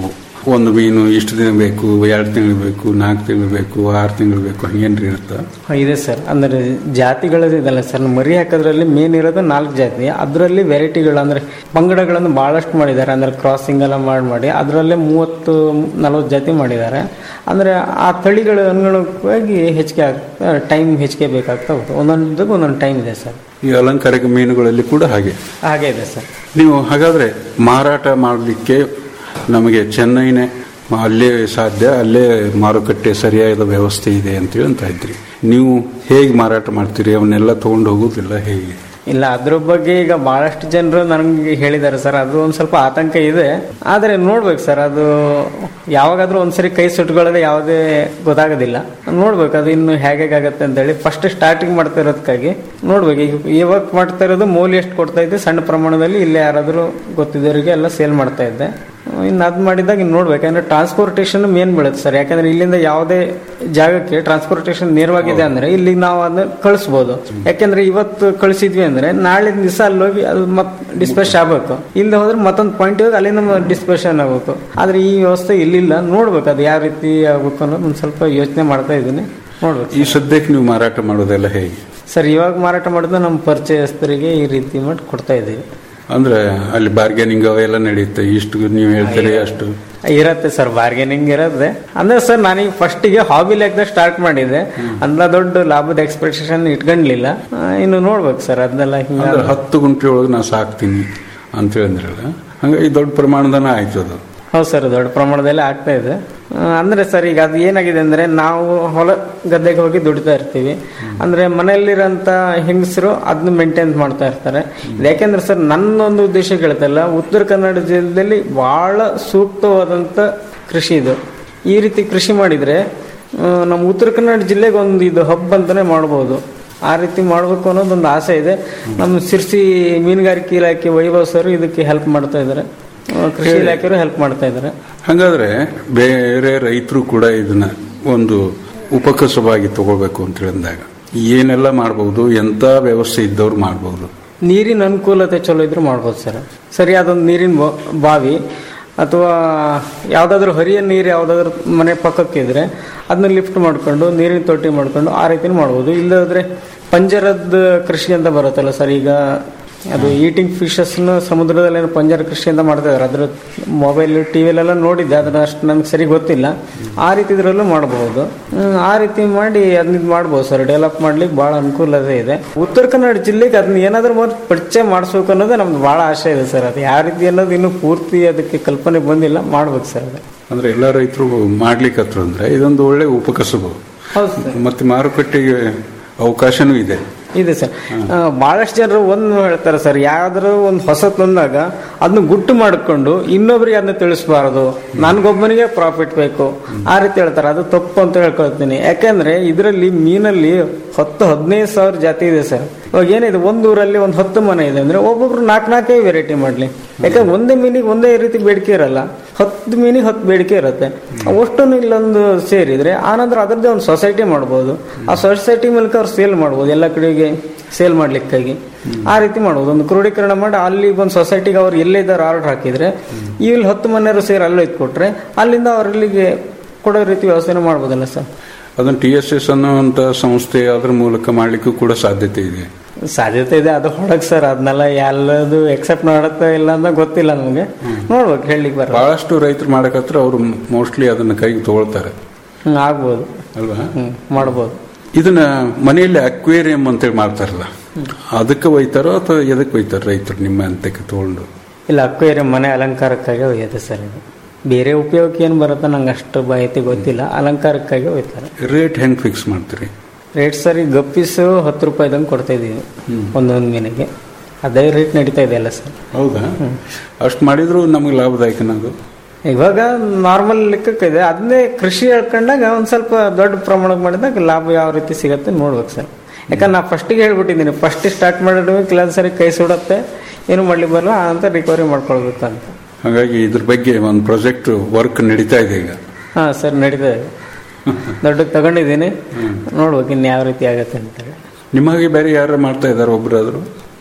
S5: ಒಂದು ಮೀನು ಇಷ್ಟು ದಿನ ಬೇಕು ಎರಡು ತಿಂಗಳು ಬೇಕು ನಾಲ್ಕು ತಿಂಗಳು ಬೇಕು ಆರು ತಿಂಗಳು ಬೇಕು ಹಂಗೇನ್ರಿ ಇರುತ್ತಾ
S6: ಹಾ, ಇದೆ ಸರ್ ಅಂದ್ರೆ ಜಾತಿಗಳು ಇದಲ್ಲ ಸರ್ ಮರಿ ಹಾಕೋದ್ರಲ್ಲಿ ಮೇನ್ ಇರೋದು ನಾಲ್ಕು ಜಾತಿ ಅದರಲ್ಲಿ ವೆರೈಟಿಗಳು ಅಂದ್ರೆ ಪಂಗಡಗಳನ್ನು ಬಹಳಷ್ಟು ಮಾಡಿದ್ದಾರೆ ಅಂದ್ರೆ ಕ್ರಾಸಿಂಗ್ ಎಲ್ಲ ಮಾಡಿ ಮಾಡಿ ಅದರಲ್ಲೇ ಮೂವತ್ತು ನಲವತ್ತು ಜಾತಿ ಮಾಡಿದ್ದಾರೆ ಅಂದ್ರೆ ಆ ತಳಿಗಳ ಅನುಗುಣವಾಗಿ ಹೆಚ್ಚಿಗೆ ಆಗ್ತಾ ಟೈಮ್ ಹೆಚ್ಚಿಗೆ ಬೇಕಾಗ್ತಾ ಹೋಗುತ್ತೆ ಒಂದೊಂದಕ್ಕೆ ಒಂದೊಂದು ಟೈಮ್ ಇದೆ ಸರ್
S5: ಈ ಅಲಂಕಾರಿಕ ಮೀನುಗಳಲ್ಲಿ ಕೂಡ ಹಾಗೆ
S6: ಹಾಗೆ ಇದೆ ಸರ್
S5: ನೀವು ಹಾಗಾದ್ರೆ ಮಾರಾಟ ಮಾಡಲಿಕ್ಕೆ ನಮಗೆ ಚೆನ್ನೈನೇ ಅಲ್ಲೇ ಸಾಧ್ಯ ಅಲ್ಲೇ ಮಾರುಕಟ್ಟೆ ಸರಿಯಾದ ವ್ಯವಸ್ಥೆ ಇದೆ ಅಂತೇಳಿ ಅಂತ ಇದ್ರಿ ನೀವು ಹೇಗೆ ಮಾರಾಟ ಮಾಡ್ತೀರಿ ಅವನ್ನೆಲ್ಲ ತಗೊಂಡು ಹೋಗೋದಿಲ್ಲ ಹೇಗೆ
S6: ಇಲ್ಲ ಅದ್ರ ಬಗ್ಗೆ ಈಗ ಬಹಳಷ್ಟು ಜನರು ನನಗೆ ಹೇಳಿದ್ದಾರೆ ಸರ್ ಅದು ಒಂದು ಸ್ವಲ್ಪ ಆತಂಕ ಇದೆ ಆದರೆ ನೋಡ್ಬೇಕು ಸರ್ ಅದು ಯಾವಾಗಾದ್ರೂ ಒಂದ್ಸರಿ ಕೈ ಸುಟ್ಕೊಳ್ಳೋದು ಯಾವುದೇ ಗೊತ್ತಾಗೋದಿಲ್ಲ ನೋಡ್ಬೇಕು ಅದು ಇನ್ನು ಹೇಗಾಗತ್ತೆ ಅಂತೇಳಿ ಫಸ್ಟ್ ಸ್ಟಾರ್ಟಿಂಗ್ ಮಾಡ್ತಾ ಇರೋದಕ್ಕಾಗಿ ನೋಡ್ಬೇಕು ಈಗ ಇವಾಗ ಮಾಡ್ತಾ ಇರೋದು ಮೌಲ್ಯ ಎಷ್ಟು ಕೊಡ್ತಾ ಇದ್ದೆ ಸಣ್ಣ ಪ್ರಮಾಣದಲ್ಲಿ ಇಲ್ಲೇ ಯಾರಾದರೂ ಗೊತ್ತಿದ್ದವರಿಗೆ ಎಲ್ಲ ಸೇಲ್ ಮಾಡ್ತಾ ಇದ್ದೆ ಇನ್ನು ಅದು ಮಾಡಿದಾಗ ಇನ್ನು ನೋಡ್ಬೇಕು ಅಂದ್ರೆ ಟ್ರಾನ್ಸ್ಪೋರ್ಟೇಷನ್ ಮೇನ್ ಬೀಳುತ್ತೆ ಸರ್ ಯಾಕಂದ್ರೆ ಇಲ್ಲಿಂದ ಯಾವುದೇ ಜಾಗಕ್ಕೆ ಟ್ರಾನ್ಸ್ಪೋರ್ಟೇಷನ್ ನೇರವಾಗಿದೆ ಅಂದ್ರೆ ಇಲ್ಲಿ ನಾವು ಅದನ್ನ ಕಳಿಸ್ಬೋದು ಯಾಕಂದ್ರೆ ಇವತ್ತು ಕಳಿಸಿದ್ವಿ ಅಂದ್ರೆ ನಾಳೆ ದಿವಸ ಅಲ್ಲಿ ಹೋಗಿ ಅದು ಮತ್ ಡಿಸ್ಪೇಷ್ ಆಗ್ಬೇಕು ಇಲ್ಲದೆ ಹೋದ್ರೆ ಮತ್ತೊಂದು ಪಾಯಿಂಟ್ ಹೋಗಿ ಅಲ್ಲಿಂದ ಡಿಸ್ಪೇಷನ್ ಆಗ್ಬೇಕು ಆದ್ರೆ ಈ ವ್ಯವಸ್ಥೆ ಇಲ್ಲಿಲ್ಲ ನೋಡ್ಬೇಕು ಅದು ಯಾವ ರೀತಿ ಆಗ್ಬೇಕು ಅನ್ನೋದು ಒಂದು ಸ್ವಲ್ಪ ಯೋಚನೆ ಮಾಡ್ತಾ ಇದ್ದೀನಿ ನೋಡ್ಬೇಕು
S5: ಈ ಸದ್ಯಕ್ಕೆ ನೀವು ಮಾರಾಟ ಮಾಡೋದೆಲ್ಲ ಹೇಗೆ
S6: ಸರ್ ಇವಾಗ ಮಾರಾಟ ಮಾಡಿದ್ರೆ ನಮ್ಮ ಪರಿಚಯಸ್ಥರಿಗೆ ಈ ರೀತಿ ಮಾಡಿ ಕೊಡ್ತಾ ಇದ್ದೀವಿ
S5: ಅಂದ್ರೆ ಅಲ್ಲಿ ಬಾರ್ಗೇನಿಂಗ್ ಅವೆಲ್ಲ ನಡೆಯುತ್ತೆ ಇಷ್ಟು ನೀವು ಹೇಳ್ತೀರಿ ಅಷ್ಟು
S6: ಇರತ್ತೆ ಸರ್ ಬಾರ್ಗೇನಿಂಗ್ ಇರತ್ತೆ ಅಂದ್ರೆ ಸರ್ ನಾನೀಗ ಫಸ್ಟಿಗೆ ಹಾಬಿ ಲೆಕ್ಕದಾಗ ಸ್ಟಾರ್ಟ್ ಮಾಡಿದೆ ಅಂತ ದೊಡ್ಡ ಲಾಭದ ಎಕ್ಸ್ಪೆಕ್ಟೇಷನ್ ಇಟ್ಕೊಂಡಿಲ್ಲ ಆ, ಇನ್ನು ನೋಡ್ಬೇಕು ಸರ್ ಅದನ್ನೆಲ್ಲ ಹಿಂಗ
S5: ಅಂದ್ರೆ ಹತ್ತು ಗುಂಟೆ ಒಳಗೆ ನಾ ಸಾಕ್ತೀನಿ ಅಂತೇಳಿ ಅಂದ್ರಲ್ಲ ಹಂಗಾಗಿ ದೊಡ್ಡ ಪ್ರಮಾಣದನ ಆಯ್ತು ಅದು
S6: ಹೌದು ಸರ್ ದೊಡ್ಡ ಪ್ರಮಾಣದಲ್ಲಿ ಆಗ್ತಾ ಇದೆ ಆ, ಅಂದ್ರೆ ಸರ್ ಈಗ ಅದು ಏನಾಗಿದೆ ಅಂದ್ರೆ ನಾವು ಹೊಲ ಗದ್ದೆಗೆ ಹೋಗಿ ದುಡಿತಾ ಇರ್ತೀವಿ ಅಂದ್ರೆ ಮನೆಯಲ್ಲಿರೋಂಥ ಹೆಂಗಸರು ಅದನ್ನ ಮೇಂಟೈನ್ ಮಾಡ್ತಾ ಇರ್ತಾರೆ ಇದು ಯಾಕೆಂದ್ರೆ ಸರ್ ನನ್ನೊಂದು ಉದ್ದೇಶ ಕೇಳ್ತಲ್ಲ ಉತ್ತರ ಕನ್ನಡ ಜಿಲ್ಲೆಯಲ್ಲಿ ಬಹಳ ಸೂಕ್ತವಾದಂಥ ಕೃಷಿ ಇದು ಈ ರೀತಿ ಕೃಷಿ ಮಾಡಿದ್ರೆ ಆ, ನಮ್ಮ ಉತ್ತರ ಕನ್ನಡ ಜಿಲ್ಲೆಗೆ ಒಂದು ಇದು ಹಬ್ ಅಂತಾನೆ ಮಾಡ್ಬೋದು ಆ ರೀತಿ ಮಾಡಬೇಕು ಅನ್ನೋದೊಂದು ಆಸೆ ಇದೆ ನಮ್ಮ ಸಿರ್ಸಿ ಮೀನುಗಾರಿಕೆ ಇಲಾಖೆ ವೈಭವ್ ಸರ್ ಇದಕ್ಕೆ ಹೆಲ್ಪ್ ಮಾಡ್ತಾ ಇದ್ದಾರೆ ಆ, ಕೃಷಿ ಇಲಾಖೆಯವರು ಹೆಲ್ಪ್ ಮಾಡ್ತಾ ಇದ್ದಾರೆ
S5: ಹಾಗಾದ್ರೆ ಬೇರೆ ರೈತರು ಕೂಡ ಇದನ್ನ ಒಂದು ಉಪಕಸವಾಗಿ ತಗೋಬೇಕು ಅಂತ ಹೇಳಿದಾಗ ಏನೆಲ್ಲ ಮಾಡಬಹುದು ಎಂತ ವ್ಯವಸ್ಥೆ ಇದ್ದವ್ರು ಮಾಡಬಹುದು
S6: ನೀರಿನ ಅನುಕೂಲತೆ ಚಲೋ ಇದ್ರೆ ಮಾಡ್ಬೋದು ಸರ್ ಸರಿಯಾದೊಂದು ನೀರಿನ ಬಾ- ಬಾವಿ ಅಥವಾ ಯಾವುದಾದ್ರೂ ಹರಿಯ ನೀರು ಯಾವುದಾದ್ರೂ ಮನೆ ಪಕ್ಕಕ್ಕೆ ಇದ್ರೆ ಅದನ್ನ ಲಿಫ್ಟ್ ಮಾಡ್ಕೊಂಡು ನೀರಿನ ತೊಟ್ಟಿ ಮಾಡ್ಕೊಂಡು ಆ ರೀತಿ ಮಾಡ್ಬೋದು ಇಲ್ಲದ್ರೆ ಪಂಜರದ ಕೃಷಿ ಅಂತ ಬರುತ್ತಲ್ಲ ಸರ್ ಈಗ ಅದು ಈಟಿಂಗ್ ಫಿಶಸ್ನ ಸಮುದ್ರದಲ್ಲಿ ಏನೋ ಪಂಜರ ಕೃಷಿ ಅಂತ ಮಾಡ್ತಾ ಇದಾರೆ ಅದ್ರ ಮೊಬೈಲ್ ಟಿವಿಲೆಲ್ಲ ನೋಡಿದ್ದೆ ಅದನ್ನ ಅಷ್ಟು ನನಗೆ ಸರಿ ಗೊತ್ತಿಲ್ಲ ಆ ರೀತಿ ಇದ್ರಲ್ಲೂ ಮಾಡಬಹುದು ಹ್ಮ್, ಆ ರೀತಿ ಮಾಡಿ ಅದನ್ನ ಇದ್ ಮಾಡ್ಬೋದು ಸರ್ ಡೆವಲಪ್ ಮಾಡ್ಲಿಕ್ಕೆ ಬಹಳ ಅನುಕೂಲತೆ ಇದೆ ಉತ್ತರ ಕನ್ನಡ ಜಿಲ್ಲೆಗೆ ಅದನ್ನ ಏನಾದ್ರೂ ಮೊದಲು ಪರಿಚಯ ಮಾಡಿಸ್ಬೇಕು ಅನ್ನೋದೇ ನಮ್ದು ಬಹಳ ಆಸೆ ಇದೆ ಸರ್ ಅದು ಯಾವ ರೀತಿ ಅನ್ನೋದು ಇನ್ನೂ ಪೂರ್ತಿ ಅದಕ್ಕೆ ಕಲ್ಪನೆ ಬಂದಿಲ್ಲ ಮಾಡ್ಬೇಕು ಸರ್ ಅದು
S5: ಅಂದ್ರೆ ಎಲ್ಲ ರೈತರು ಮಾಡ್ಲಿಕ್ಕತ್ರ ಅಂದ್ರೆ ಇದೊಂದು ಒಳ್ಳೆ ಉಪಕಸಬು
S6: ಹೌದು ಸರ್
S5: ಮತ್ತೆ ಮಾರುಕಟ್ಟೆಗೆ ಅವಕಾಶನೂ ಇದೆ
S6: ಇದೆ ಸರ್ ಆ, ಬಹಳಷ್ಟು ಜನರು ಒಂದು ಹೇಳ್ತಾರೆ ಸರ್ ಯಾವ್ದಾದ್ರು ಒಂದು ಹೊಸ ತಂದಾಗ ಅದನ್ನ ಗುಟ್ಟು ಮಾಡಿಕೊಂಡು ಇನ್ನೊಬ್ರಿಗೆ ಅದನ್ನ ತಿಳಿಸಬಾರದು ನನ್ಗೊಬ್ಬನಿಗೆ ಪ್ರಾಫಿಟ್ ಬೇಕು ಆ ರೀತಿ ಹೇಳ್ತಾರೆ ಅದು ತಪ್ಪು ಅಂತ ಹೇಳ್ಕೊಳ್ತೀನಿ ಯಾಕಂದ್ರೆ ಇದರಲ್ಲಿ ಮೀನಲ್ಲಿ ಹತ್ತು ಹದಿನೈದು ಸಾವಿರ ಜಾತಿ ಇದೆ ಸರ್ ಇವಾಗ ಏನಿದೆ ಒಂದು ಊರಲ್ಲಿ ಒಂದು ಹತ್ತು ಮನೆ ಇದೆ ಅಂದ್ರೆ ಒಬ್ಬೊಬ್ರು ನಾಲ್ಕು ನಾಲ್ಕೇ ವೆರೈಟಿ ಮಾಡ್ಲಿ ಯಾಕಂದ್ರೆ ಒಂದೇ ಮೀನಿಗೆ ಒಂದೇ ರೀತಿ ಬೇಡಿಕೆ ಇರಲ್ಲ ಹತ್ತು ಮೀನಿಗೆ ಹತ್ತು ಬೇಡಿಕೆ ಇರುತ್ತೆ ಅಷ್ಟನ್ನು ಇಲ್ಲೊಂದು ಸೇರಿದ್ರೆ ಆನಂತರ ಅದರದ್ದೇ ಒಂದು ಸೊಸೈಟಿ ಮಾಡ್ಬೋದು ಆ ಸೊಸೈಟಿ ಮೂಲಕ ಅವ್ರು ಸೇಲ್ ಮಾಡ್ಬೋದು ಎಲ್ಲ ಕಡೆಗೆ ಸೇಲ್ ಮಾಡ್ಲಿಕ್ಕಾಗಿ ಆ ರೀತಿ ಮಾಡ್ಬೋದು ಒಂದು ಕ್ರೋಢೀಕರಣ ಮಾಡಿ ಅಲ್ಲಿ ಒಂದು ಸೊಸೈಟಿಗೆ ಅವ್ರು ಎಲ್ಲಿದ್ದಾರೆ ಆರ್ಡರ್ ಹಾಕಿದ್ರೆ ಇಲ್ಲಿ ಹತ್ತು ಮನೆಯವರು ಸೇರಿ ಅಲ್ಲೇ ಕೊಟ್ರೆ ಅಲ್ಲಿಂದ ಅವ್ರು ಇಲ್ಲಿಗೆ ಕೊಡೋ ರೀತಿ ವ್ಯವಸ್ಥೆನ ಮಾಡ್ಬೋದಲ್ಲ ಸರ್
S5: ಅದನ್ನ ಟಿ ಎಸ್ ಎಸ್ ಅನ್ನುವಂತ ಸಂಸ್ಥೆ ಅದ್ರ ಮೂಲಕ ಮಾಡ್ಲಿಕ್ಕೂ ಕೂಡ ಸಾಧ್ಯತೆ ಇದೆ
S6: ಸಾಧ್ಯತೆ ಇದೆ ಅದು ಹೊಡಕ್ ಸರ್ ಅದನ್ನೆಲ್ಲ ಎಲ್ಲದು ಎಕ್ಸೆಪ್ಟ್ ಮಾಡುತ್ತೆ ಇಲ್ಲ ಅಂತ ಗೊತ್ತಿಲ್ಲ ನಮಗೆ ನೋಡ್ಬೇಕು ಹೇಳಲಿಕ್ಕೆ ಬರಲ್ಲ
S5: ಬಹಳಷ್ಟು ರೈತರು ಮಾಡಕತ್ರ ಅವರು ಮೋಸ್ಟ್ಲಿ ಅದನ್ನ ಕೈಗೆ ತಗೊಳ್ತಾರೆ
S6: ಹ್ಮ್ ಆಗ್ಬೋದು
S5: ಅಲ್ವಾ
S6: ಹ್ಮ್ ಮಾಡ್ಬೋದು
S5: ಇದನ್ನ ಮನೆಯಲ್ಲಿ ಅಕ್ವೇರಿಯಂ ಅಂತೇಳಿ ಮಾಡ್ತಾರಲ್ಲ ಅದಕ್ಕೆ ಒಯ್ತಾರೋ ಅಥವಾ ಎದಕ್ಕೆ ಒಯ್ತಾರ ರೈತರು ನಿಮ್ಮ ಅಂತಕ್ಕೆ ತಗೊಂಡು
S6: ಇಲ್ಲ ಅಕ್ವೇರಿಯಂ ಮನೆ ಅಲಂಕಾರಕ್ಕಾಗಿ ಒಯ್ಯುತ್ತೆ ಸರ್ ಇದು ಬೇರೆ ಉಪಯೋಗಕ್ಕೆ ಏನು ಬರುತ್ತೆ ನಂಗೆ ಅಷ್ಟು ಮಾಹಿತಿ ಗೊತ್ತಿಲ್ಲ ಅಲಂಕಾರಕ್ಕಾಗಿ ಒಯ್ತಾರೆ
S5: ರೇಟ್ ಹೆಂಗ್ ಫಿಕ್ಸ್ ಮಾಡ್ತೀರಿ
S6: ರೇಟ್ ಸರ್ ಈಗ ಗಪ್ಪೀಸು ಹತ್ತು ರೂಪಾಯಿದಂಗೆ ಕೊಡ್ತಾ ಇದೀವಿ ಒಂದೊಂದು ಮೀನಿಗೆ ಅದೇ ರೇಟ್ ನಡೀತಾ ಇದೆ ಅಲ್ಲ ಸರ್
S5: ಹೌದಾ ಅಷ್ಟು ಮಾಡಿದ್ರು ನಮಗೆ ಲಾಭದಾಯಕನದು
S6: ಇವಾಗ ನಾರ್ಮಲ್ ಲೆಕ್ಕಕ್ಕೆ ಇದೆ ಅದನ್ನೇ ಕೃಷಿ ಹೇಳ್ಕೊಂಡಾಗ ಒಂದು ಸ್ವಲ್ಪ ದೊಡ್ಡ ಪ್ರಮಾಣಕ್ಕೆ ಮಾಡಿದಾಗ ಲಾಭ ಯಾವ ರೀತಿ ಸಿಗತ್ತೆ ನೋಡ್ಬೇಕು ಸರ್ ಯಾಕಂದ್ರೆ ನಾ ಫಸ್ಟಿಗೆ ಹೇಳ್ಬಿಟ್ಟಿದ್ದೀನಿ ಫಸ್ಟ್ ಸ್ಟಾರ್ಟ್ ಮಾಡಿದ್ವಿ ಕೆಲವೊಂದು ಸರಿ ಕೈ ಸುಡತ್ತೆ ಏನು ಮಾಡ್ಲಿಕ್ಕೆ ಬರಲ್ಲ ಅಂತ ರಿಕವರಿ ಮಾಡ್ಕೊಳ್ಬೇಕು ಅಂತ
S5: ಹಾಗಾಗಿ ಇದ್ರ ಬಗ್ಗೆ ಒಂದು ಪ್ರಾಜೆಕ್ಟ್ ವರ್ಕ್ ನಡೀತಾ ಇದೆ ಈಗ
S6: ಹಾಂ ಸರ್ ನಡೀತಾ ಇದೆ ದೊಡ್ಡ ತಗೊಂಡಿದ್ದೀನಿ ನೋಡ್ಬೇಕು ಇನ್ನು ಯಾವ ರೀತಿ ಆಗತ್ತೆ ಅಂತೇಳಿ
S5: ನಿಮ್ಮ ಹಾಗೆ ಬೇರೆ ಯಾರು ಮಾಡ್ತಾ ಇದ್ದಾರೆ ಒಬ್ಬರಾದ್ರು
S6: ಆ,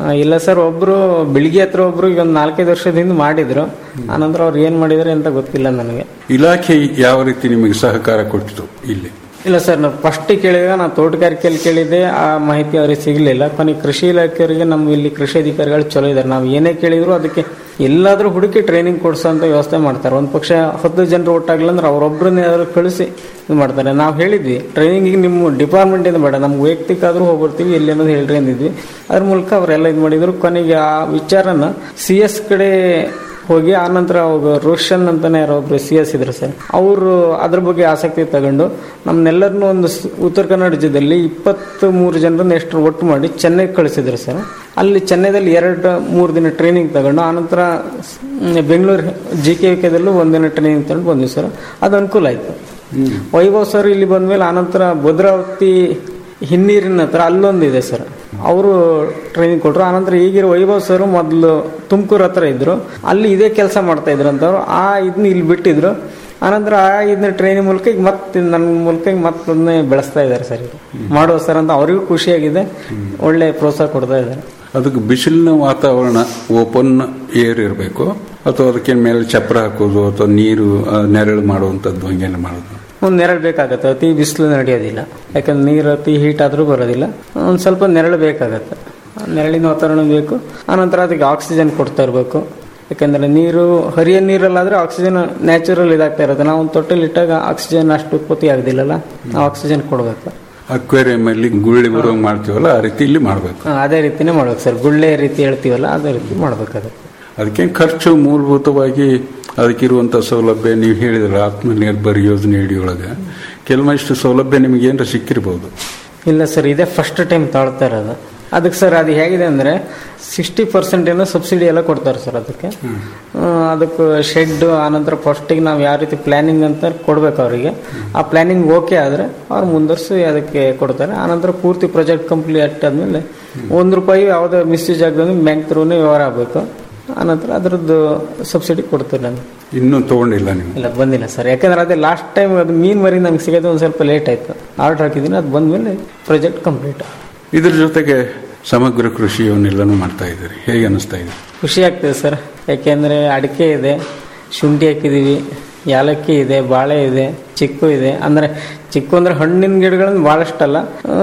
S6: ಇಲ್ಲ ಸರ್ ಒಬ್ರು ಬೆಳಿಗ್ಗೆ ಹತ್ರ ಒಬ್ರು ಈಗ ಒಂದು ನಾಲ್ಕೈದು ವರ್ಷದ ಹಿಂದೆ ಮಾಡಿದ್ರು ಆನಂತರ ಅವ್ರು ಏನ್ ಮಾಡಿದಾರೆ ಅಂತ ಗೊತ್ತಿಲ್ಲ ನನಗೆ
S5: ಇಲಾಖೆ ಯಾವ ರೀತಿ ನಿಮಗೆ ಸಹಕಾರ ಕೊಟ್ಟಿತು ಇಲ್ಲಿ
S6: ಇಲ್ಲ ಸರ್ ನಾವು ಫಸ್ಟ್ ಕೇಳಿದಾಗ ನಾನು ತೋಟಗಾರಿಕೆಯಲ್ಲಿ ಕೇಳಿದ್ದೆ ಆ ಮಾಹಿತಿ ಅವ್ರಿಗೆ ಸಿಗಲಿಲ್ಲ ಕೊನೆಗೆ ಕೃಷಿ ಇಲಾಖೆಯವರಿಗೆ ನಮ್ಮ ಇಲ್ಲಿ ಕೃಷಿ ಅಧಿಕಾರಿಗಳು ಚಲೋ ಇದ್ದಾರೆ ನಾವು ಏನೇ ಕೇಳಿದ್ರು ಅದಕ್ಕೆ ಎಲ್ಲಾದ್ರೂ ಹುಡುಕಿ ಟ್ರೈನಿಂಗ್ ಕೊಡ್ಸೋಂಥ ವ್ಯವಸ್ಥೆ ಮಾಡ್ತಾರೆ ಒಂದು ಪಕ್ಷ ಹತ್ತು ಜನರು ಒಟ್ಟಾಗಲ್ಲ ಅಂದ್ರೆ ಅವ್ರೊಬ್ಬರನ್ನೇ ಯಾರು ಕಳಿಸಿ ಇದು ಮಾಡ್ತಾರೆ ನಾವು ಹೇಳಿದ್ವಿ ಟ್ರೈನಿಂಗಿಗೆ ನಿಮ್ಮ ಡಿಪಾರ್ಟ್ಮೆಂಟಿಂದ ಬೇಡ ನಮ್ಗೆ ವೈಯಕ್ತಿಕ ಆದ್ರೂ ಹೋಗ್ಬರ್ತೀವಿ ಎಲ್ಲಿ ಅನ್ನೋದು ಹೇಳ್ರಿ ಅಂದಿದ್ವಿ ಅದ್ರ ಮೂಲಕ ಅವರೆಲ್ಲ ಇದು ಮಾಡಿದ್ರು ಕೊನೆಗೆ ಆ ವಿಚಾರನ ಸಿ ಎಸ್ ಕಡೆ ಹೋಗಿ ಆನಂತರ ಅವಾಗ ರೋಷನ್ ಅಂತಾನೆ ಯಾರೋ ಒಬ್ರು ಸಿ ಎಸ್ ಇದ್ರು ಸರ್ ಅವರು ಅದ್ರ ಬಗ್ಗೆ ಆಸಕ್ತಿ ತಗೊಂಡು ನಮ್ಮನ್ನೆಲ್ಲರನ್ನೂ ಒಂದು ಸ್- ಉತ್ತರ ಕನ್ನಡ ಜಿಲ್ಲೆಯಲ್ಲಿ ಇಪ್ಪತ್ತು ಮೂರು ಜನರನ್ನ ಎಷ್ಟು ಒಟ್ಟು ಮಾಡಿ ಚೆನ್ನೈಗೆ ಕಳಿಸಿದ್ರು ಸರ್ ಅಲ್ಲಿ ಚೆನ್ನೈದಲ್ಲಿ ಎರಡು ಮೂರು ದಿನ ಟ್ರೈನಿಂಗ್ ತಗೊಂಡು ಆನಂತರ ಸ್- ಬೆಂಗಳೂರು ಜಿ ಕೆ ವಿಕೆದಲ್ಲೂ ಒಂದಿನ ಟ್ರೈನಿಂಗ್ ತಗೊಂಡು ಬಂದ್ವಿ ಸರ್ ಅದು ಅನುಕೂಲ ಆಯಿತು ವೈಭವ್ ಸರ್ ಇಲ್ಲಿ ಬಂದ್ಮೇಲೆ ಆನಂತರ ಭದ್ರಾವತಿ ಹಿನ್ನೀರಿನ ಹತ್ರ ಅಲ್ಲೊಂದಿದೆ ಸರ್ ಅವರು ಟ್ರೈನಿಂಗ್ ಕೊಟ್ಟರು ಆನಂತರ ಈಗಿರೋ ವೈಭವ್ ಸರ್ ಮೊದಲು ತುಮಕೂರು ಹತ್ರ ಇದ್ರು ಅಲ್ಲಿ ಇದೇ ಕೆಲಸ ಮಾಡ್ತಾ ಇದ್ರು ಅಂತವ್ರು ಆ ಇದನ್ನ ಇಲ್ಲಿ ಬಿಟ್ಟಿದ್ರು ಆನಂತರ ಆ ಇದನ್ನ ಟ್ರೈನಿಂಗ್ ಮೂಲಕ ಈಗ ಮತ್ತೆ ನನ್ನ ಮೂಲಕ ಈಗ ಮತ್ತೊಂದನ್ನೇ ಬೆಳೆಸ್ತಾ ಇದ್ದಾರೆ ಸರ್ ಈಗ ಮಾಡುವ ಸರ್ ಅಂತ ಅವರಿಗೂ ಖುಷಿಯಾಗಿದೆ ಒಳ್ಳೆ ಪ್ರೋತ್ಸಾಹ ಕೊಡ್ತಾ ಇದ್ದಾರೆ
S5: ಅದಕ್ಕೆ ಬಿಸಿಲಿನ ವಾತಾವರಣ ಓಪನ್ ಏರ್ ಇರಬೇಕು ಅಥವಾ ಅದಕ್ಕೆ ಮೇಲೆ ಚಪ್ರ ಹಾಕೋದು ಅಥವಾ ನೀರು ಆ, ನೆರಳು ಮಾಡುವಂಥದ್ದು ಹಂಗೇನು ಮಾಡೋದು
S6: ಒಂದು ನೆರಳು ಬೇಕಾಗತ್ತೆ ಅತಿ ಬಿಸಿಲು ನಡೆಯೋದಿಲ್ಲ ಯಾಕಂದ್ರೆ ನೀರು ಅತಿ ಹೀಟ್ ಆದರೂ ಬರೋದಿಲ್ಲ ಒಂದು ಸ್ವಲ್ಪ ನೆರಳು ಬೇಕಾಗತ್ತೆ ಆ ನೆರಳಿನ ವಾತಾವರಣ ಬೇಕು ಆನಂತರ ಅದಕ್ಕೆ ಆಕ್ಸಿಜನ್ ಕೊಡ್ತಾ ಇರಬೇಕು ಯಾಕಂದ್ರೆ ನೀರು ಹರಿಯ ನೀರಲ್ಲಾದ್ರೆ ಆಕ್ಸಿಜನ್ ನ್ಯಾಚುರಲ್ ಇದಾಗ್ತಾ ಇರುತ್ತೆ ನಾವು ಒಂದು ತೊಟ್ಟೆಲಿ ಇಟ್ಟಾಗ ಆಕ್ಸಿಜನ್ ಅಷ್ಟು ಉತ್ಪತ್ತಿ ಆಗೋದಿಲ್ಲಲ್ಲ ನಾವು ಆಕ್ಸಿಜನ್ ಕೊಡಬೇಕು
S5: ಅಕ್ವೇರಿಯಂ ಅಲ್ಲಿ ಗುಳ್ಳಿ ಬರುವಂಗೆ ಮಾಡ್ತೀವಲ್ಲ ಆ ರೀತಿ ಇಲ್ಲಿ ಮಾಡಬೇಕು
S6: ಅದೇ ರೀತಿನೇ ಮಾಡ್ಬೇಕು ಸರ್ ಗುಳ್ಳೆ ರೀತಿ ಹೇಳ್ತೀವಲ್ಲ ಅದೇ ರೀತಿ ಮಾಡ್ಬೇಕಾಗತ್ತೆ
S5: ಅದಕ್ಕೆ ಖರ್ಚು ಮೂಲಭೂತವಾಗಿ ಅದಕ್ಕಿರುವಂಥ ಸೌಲಭ್ಯ ನೀವು ಹೇಳಿದ್ರೆ ಆತ್ಮನಿರ್ಭರ್ ಯೋಜನೆ ಅಡಿಯೊಳಗೆ ಕೆಲವಷ್ಟು ಸೌಲಭ್ಯ ನಿಮಗೆ ಏನಾರ ಸಿಕ್ಕಿರ್ಬೋದು
S6: ಇಲ್ಲ ಸರ್ ಇದೇ ಫಸ್ಟ್ ಟೈಮ್ ತಾಳ್ತಾ ಇರೋದು ಅದಕ್ಕೆ ಸರ್ ಅದು ಹೇಗಿದೆ ಅಂದರೆ ಸಿಕ್ಸ್ಟಿ ಪರ್ಸೆಂಟ್ ಏನೋ ಸಬ್ಸಿಡಿ ಎಲ್ಲ ಕೊಡ್ತಾರೆ ಸರ್ ಅದಕ್ಕೆ ಆ, ಅದಕ್ಕೆ ಶೆಡ್ ಆನಂತರ ಫಸ್ಟಿಗೆ ನಾವು ಯಾವ ರೀತಿ ಪ್ಲಾನಿಂಗ್ ಅಂತ ಕೊಡ್ಬೇಕು ಅವರಿಗೆ ಆ ಪ್ಲಾನಿಂಗ್ ಓಕೆ ಆದರೆ ಅವ್ರು ಮುಂದುವರಿಸಿ ಅದಕ್ಕೆ ಕೊಡ್ತಾರೆ ಆನಂತರ ಪೂರ್ತಿ ಪ್ರಾಜೆಕ್ಟ್ ಕಂಪ್ಲೀಟ್ ಆದಮೇಲೆ ಒಂದು ರೂಪಾಯಿ ಯಾವುದೇ ಮಿಸ್ಯೂಸ್ ಆಗದಂಗೆ ಬ್ಯಾಂಕ್ ತ್ರೂನೇ ವ್ಯವಹಾರ ಆಗಬೇಕು ಆನಂತರ ಅದರದ್ದು ಸಬ್ಸಿಡಿ ಕೊಡ್ತೀವಿ ನಾನು
S5: ಇನ್ನೂ ತಗೊಂಡಿಲ್ಲ ನೀವು
S6: ಇಲ್ಲ ಬಂದಿಲ್ಲ ಸರ್ ಯಾಕಂದ್ರೆ ಅದೇ ಲಾಸ್ಟ್ ಟೈಮ್ ಅದು ಮೀನು ಮರಿ ನಮ್ಗೆ ಸಿಗೋದು ಒಂದು ಸ್ವಲ್ಪ ಲೇಟ್ ಆಯಿತು ಆರ್ಡರ್ ಹಾಕಿದ್ದೀನಿ ಅದು ಬಂದಮೇಲೆ ಪ್ರಾಜೆಕ್ಟ್ ಕಂಪ್ಲೀಟ್
S5: ಇದ್ರ ಜೊತೆಗೆ ಸಮಗ್ರ ಕೃಷಿಯವನ್ನೆಲ್ಲನೂ ಮಾಡ್ತಾ ಇದ್ದೀರಿ ಹೇಗೆ ಅನಿಸ್ತಾ ಇದೆ
S6: ಖುಷಿ ಆಗ್ತದೆ ಸರ್ ಯಾಕೆಂದರೆ ಅಡಿಕೆ ಇದೆ ಶುಂಠಿ ಹಾಕಿದ್ದೀವಿ ಯಾಲಕ್ಕಿ ಇದೆ ಬಾಳೆ ಇದೆ ಚಿಕ್ಕು ಇದೆ ಅಂದರೆ ಚಿಕ್ಕು ಅಂದರೆ ಹಣ್ಣಿನ ಗಿಡಗಳನ್ನು ಭಾಳಷ್ಟಲ್ಲ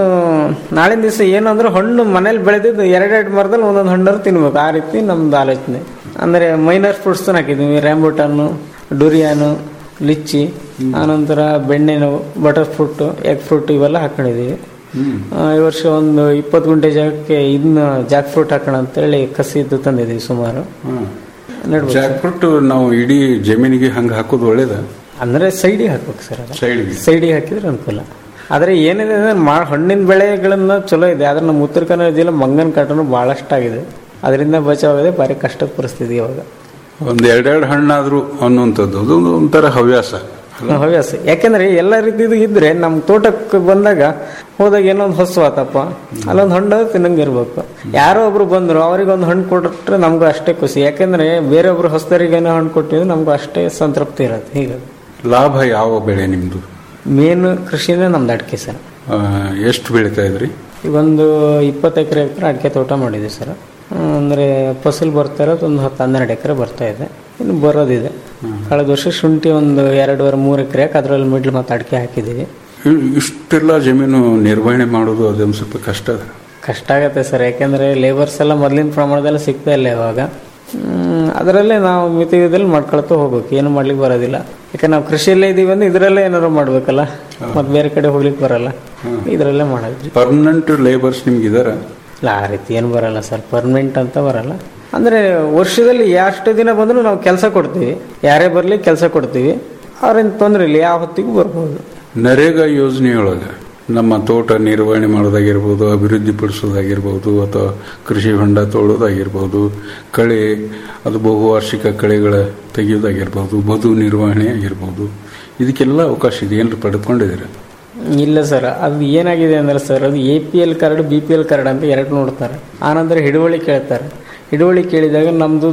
S6: ನಾಳಿನ ದಿವಸ ಏನು ಅಂದ್ರೆ ಹಣ್ಣು ಮನೇಲಿ ಬೆಳೆದಿದ್ದು ಎರಡೆರಡು ಮರದಲ್ಲಿ ಒಂದೊಂದು ಹಣ್ಣರು ತಿನ್ಬೇಕು ಆ ರೀತಿ ನಮ್ದು ಆಲೋಚನೆ ಅಂದರೆ ಮೈನರ್ ಫ್ರೂಟ್ಸ್ ಹಾಕಿದ್ದೀವಿ ರ್ಯಾಂಬುಟಾನು ಡುರಿಯಾನು ಲಿಚ್ಚಿ ಆನಂತರ ಬೆಣ್ಣೆನು ಬಟರ್ ಫ್ರೂಟ್ ಎಗ್ ಫ್ರೂಟ್ ಇವೆಲ್ಲ ಹಾಕೊಂಡಿದ್ದೀವಿ ಆ, ಈ ವರ್ಷ ಒಂದು ಇಪ್ಪತ್ತು ಗುಂಟೆ ಜಾಗಕ್ಕೆ ಇದನ್ನ ಜಾಕ್ ಫ್ರೂಟ್ ಹಾಕೋಣ ಅಂತೇಳಿ ಕಸಿದ್ದು ತಂದಿದ್ದೀವಿ ಸುಮಾರು ನೆಡ್ಬೇಕು ಸರ್.
S5: ಜಾಕ್ಫ್ರೂಟ್ ನಾವು ಇಡೀ ಜಮೀನಿಗೆ ಹಂಗೆ ಹಾಕೋದು ಒಳ್ಳೇದ
S6: ಅಂದ್ರೆ ಸೈಡಿಗೆ ಹಾಕ್ಬೇಕು ಸರ್ ಅದು
S5: ಸೈಡ್ಗೆ
S6: ಸೈಡಿಗೆ ಹಾಕಿದ್ರೆ ಅನುಕೂಲ ಆದರೆ ಏನಿದೆ ಅಂದ್ರೆ ಮಾ ಹಣ್ಣಿನ ಬೆಳೆಗಳನ್ನ ಚಲೋ ಇದೆ ಆದ್ರೆ ನಮ್ಮ ಉತ್ತರ ಕನ್ನಡ ಜಿಲ್ಲೆ ಮಂಗನ ಕಾಟನು ಭಾಳಷ್ಟಾಗಿದೆ ಅದರಿಂದ ಬಚಾವಾಗದೆ ಭಾರಿ ಕಷ್ಟದ ಪರಿಸ್ಥಿತಿ ಇವಾಗ
S5: ಒಂದು ಎರಡೆರಡು ಹಣ್ಣಾದರೂ ಅನ್ನುವಂಥದ್ದು ಅದು ಒಂಥರ ಹವ್ಯಾಸ
S6: ಹವ್ಯಾಸ ಯಾಕೆಂದ್ರೆ ಎಲ್ಲ ರೀತಿದು ಇದ್ರೆ ನಮ್ಮ ತೋಟಕ್ಕೆ ಬಂದಾಗ ಹೋದಾಗ ಏನೋ ಒಂದು ಹೊಸ ಆತಪ್ಪ ಅಲ್ಲೊಂದು ಹಣ್ಣು ತಿನ್ನಂಗೆ ಇರ್ಬೇಕು ಯಾರೋ ಒಬ್ರು ಬಂದ್ರು ಅವ್ರಿಗೆ ಒಂದು ಹಣ್ಣು ಕೊಟ್ರೆ ನಮ್ಗೂ ಅಷ್ಟೇ ಖುಷಿ ಯಾಕೆಂದ್ರೆ ಬೇರೊಬ್ರು ಹೊಸದರಿಗೆ ಏನೋ ಹಣ್ಣು ಕೊಟ್ಟಿದ್ರೆ ನಮ್ಗೂ ಅಷ್ಟೇ ಸಂತೃಪ್ತಿ ಇರುತ್ತೆ ಹೀಗೆ
S5: ಲಾಭ ಯಾವ ಬೆಳೆ ನಿಮ್ಮದು
S6: ಮೇನ್ ಕೃಷಿನೇ ನಮ್ದು ಅಡಿಕೆ ಸರ್
S5: ಎಷ್ಟು ಬೆಳೀತಾ ಇದ್ರಿ
S6: ಈಗ ಒಂದು ಇಪ್ಪತ್ತು ಎಕರೆ ಎಕರೆ ಅಡಿಕೆ ತೋಟ ಮಾಡಿದ್ವಿ ಸರ್ ಅಂದರೆ ಫಸಲು ಬರ್ತಾ ಇರೋದು ಒಂದು ಹತ್ತು ಹನ್ನೆರಡು ಎಕರೆ ಬರ್ತಾ ಇದೆ ಇನ್ನು ಬರೋದಿದೆ ಕಳೆದ ವರ್ಷ ಶುಂಠಿ ಒಂದು ಎರಡೂವರೆ ಮೂರು ಎಕರೆ ಅದರಲ್ಲಿ ಮಿಡ್ಲ್ ಮತ್ತು ಅಡಿಕೆ ಹಾಕಿದ್ದೀವಿ
S5: ಇ- ಇಷ್ಟೆಲ್ಲ ಜಮೀನು ನಿರ್ವಹಣೆ ಮಾಡೋದು ಅದೊಂದು ಸ್ವಲ್ಪ ಕಷ್ಟ ಅದ
S6: ಕಷ್ಟ ಆಗತ್ತೆ ಸರ್ ಯಾಕೆಂದರೆ ಲೇಬರ್ಸ್ ಎಲ್ಲ ಮೊದಲಿನ ಪ್ರಮಾಣದಲ್ಲಿ ಸಿಗ್ತಾ ಇಲ್ಲ ಇವಾಗ ಹ್ಮ್, ಅದರಲ್ಲೇ ನಾವು ಮಿತಿದಲ್ಲಿ ಮಾಡ್ಕೊಳ್ತಾ ಹೋಗ್ಬೇಕು ಏನು ಮಾಡ್ಲಿಕ್ಕೆ ಬರೋದಿಲ್ಲ ಯಾಕೆ ನಾವು ಕೃಷಿಯಲ್ಲೇ ಇದೀವಿ ಅಂದ್ರೆ ಇದರಲ್ಲೇ ಏನಾದ್ರು ಮಾಡ್ಬೇಕಲ್ಲ ಮತ್ತೆ ಬೇರೆ ಕಡೆ ಹೋಗ್ಲಿಕ್ಕೆ ಬರಲ್ಲ ಇದರಲ್ಲೇ ಮಾಡೋದ್ರಿ
S5: ಪರ್ಮನೆಂಟ್ ಲೇಬರ್ಸ್ ನಿಮ್ಗೆ ಇದಾರ
S6: ಇಲ್ಲ ಆ ರೀತಿ ಏನು ಬರಲ್ಲ ಸರ್ ಪರ್ಮನೆಂಟ್ ಅಂತ ಬರಲ್ಲ ಅಂದರೆ ವರ್ಷದಲ್ಲಿ ಎಷ್ಟು ದಿನ ಬಂದರೂ ನಾವು ಕೆಲಸ ಕೊಡ್ತೀವಿ ಯಾರೇ ಬರಲಿ ಕೆಲಸ ಕೊಡ್ತೀವಿ ಅವ್ರೇನು ತೊಂದರೆ ಇಲ್ಲ ಯಾವ ಹೊತ್ತಿಗೂ ಬರ್ಬೋದು
S5: ನರೇಗಾ ಯೋಜನೆಯೊಳಗೆ ನಮ್ಮ ತೋಟ ನಿರ್ವಹಣೆ ಮಾಡೋದಾಗಿರ್ಬೋದು ಅಭಿವೃದ್ಧಿ ಪಡಿಸೋದಾಗಿರ್ಬೋದು ಅಥವಾ ಕೃಷಿ ಹೊಂಡ ತೋಡೋದಾಗಿರ್ಬೋದು ಕಳೆ ಅದು ಬಹುವಾರ್ಷಿಕ ಕಳೆಗಳ ತೆಗೆಯೋದಾಗಿರ್ಬೋದು ಬದು ನಿರ್ವಹಣೆ ಆಗಿರ್ಬೋದು ಇದಕ್ಕೆಲ್ಲ ಅವಕಾಶ ಇದೆ ಏನಾರು ಪಡೆದುಕೊಂಡಿದ್ದೀರಾ
S6: ಇಲ್ಲ ಸರ್ ಅದು ಏನಾಗಿದೆ ಅಂದ್ರೆ ಸರ್ ಅದು A P L card B P L card ಅಂತ ಎರಡು ನೋಡ್ತಾರೆ ಆನಂತರ ಹಿಡುವಳಿ ಕೇಳ್ತಾರೆ ಹಿಡುವಳಿ ಕೇಳಿದಾಗ ನಮ್ಮದು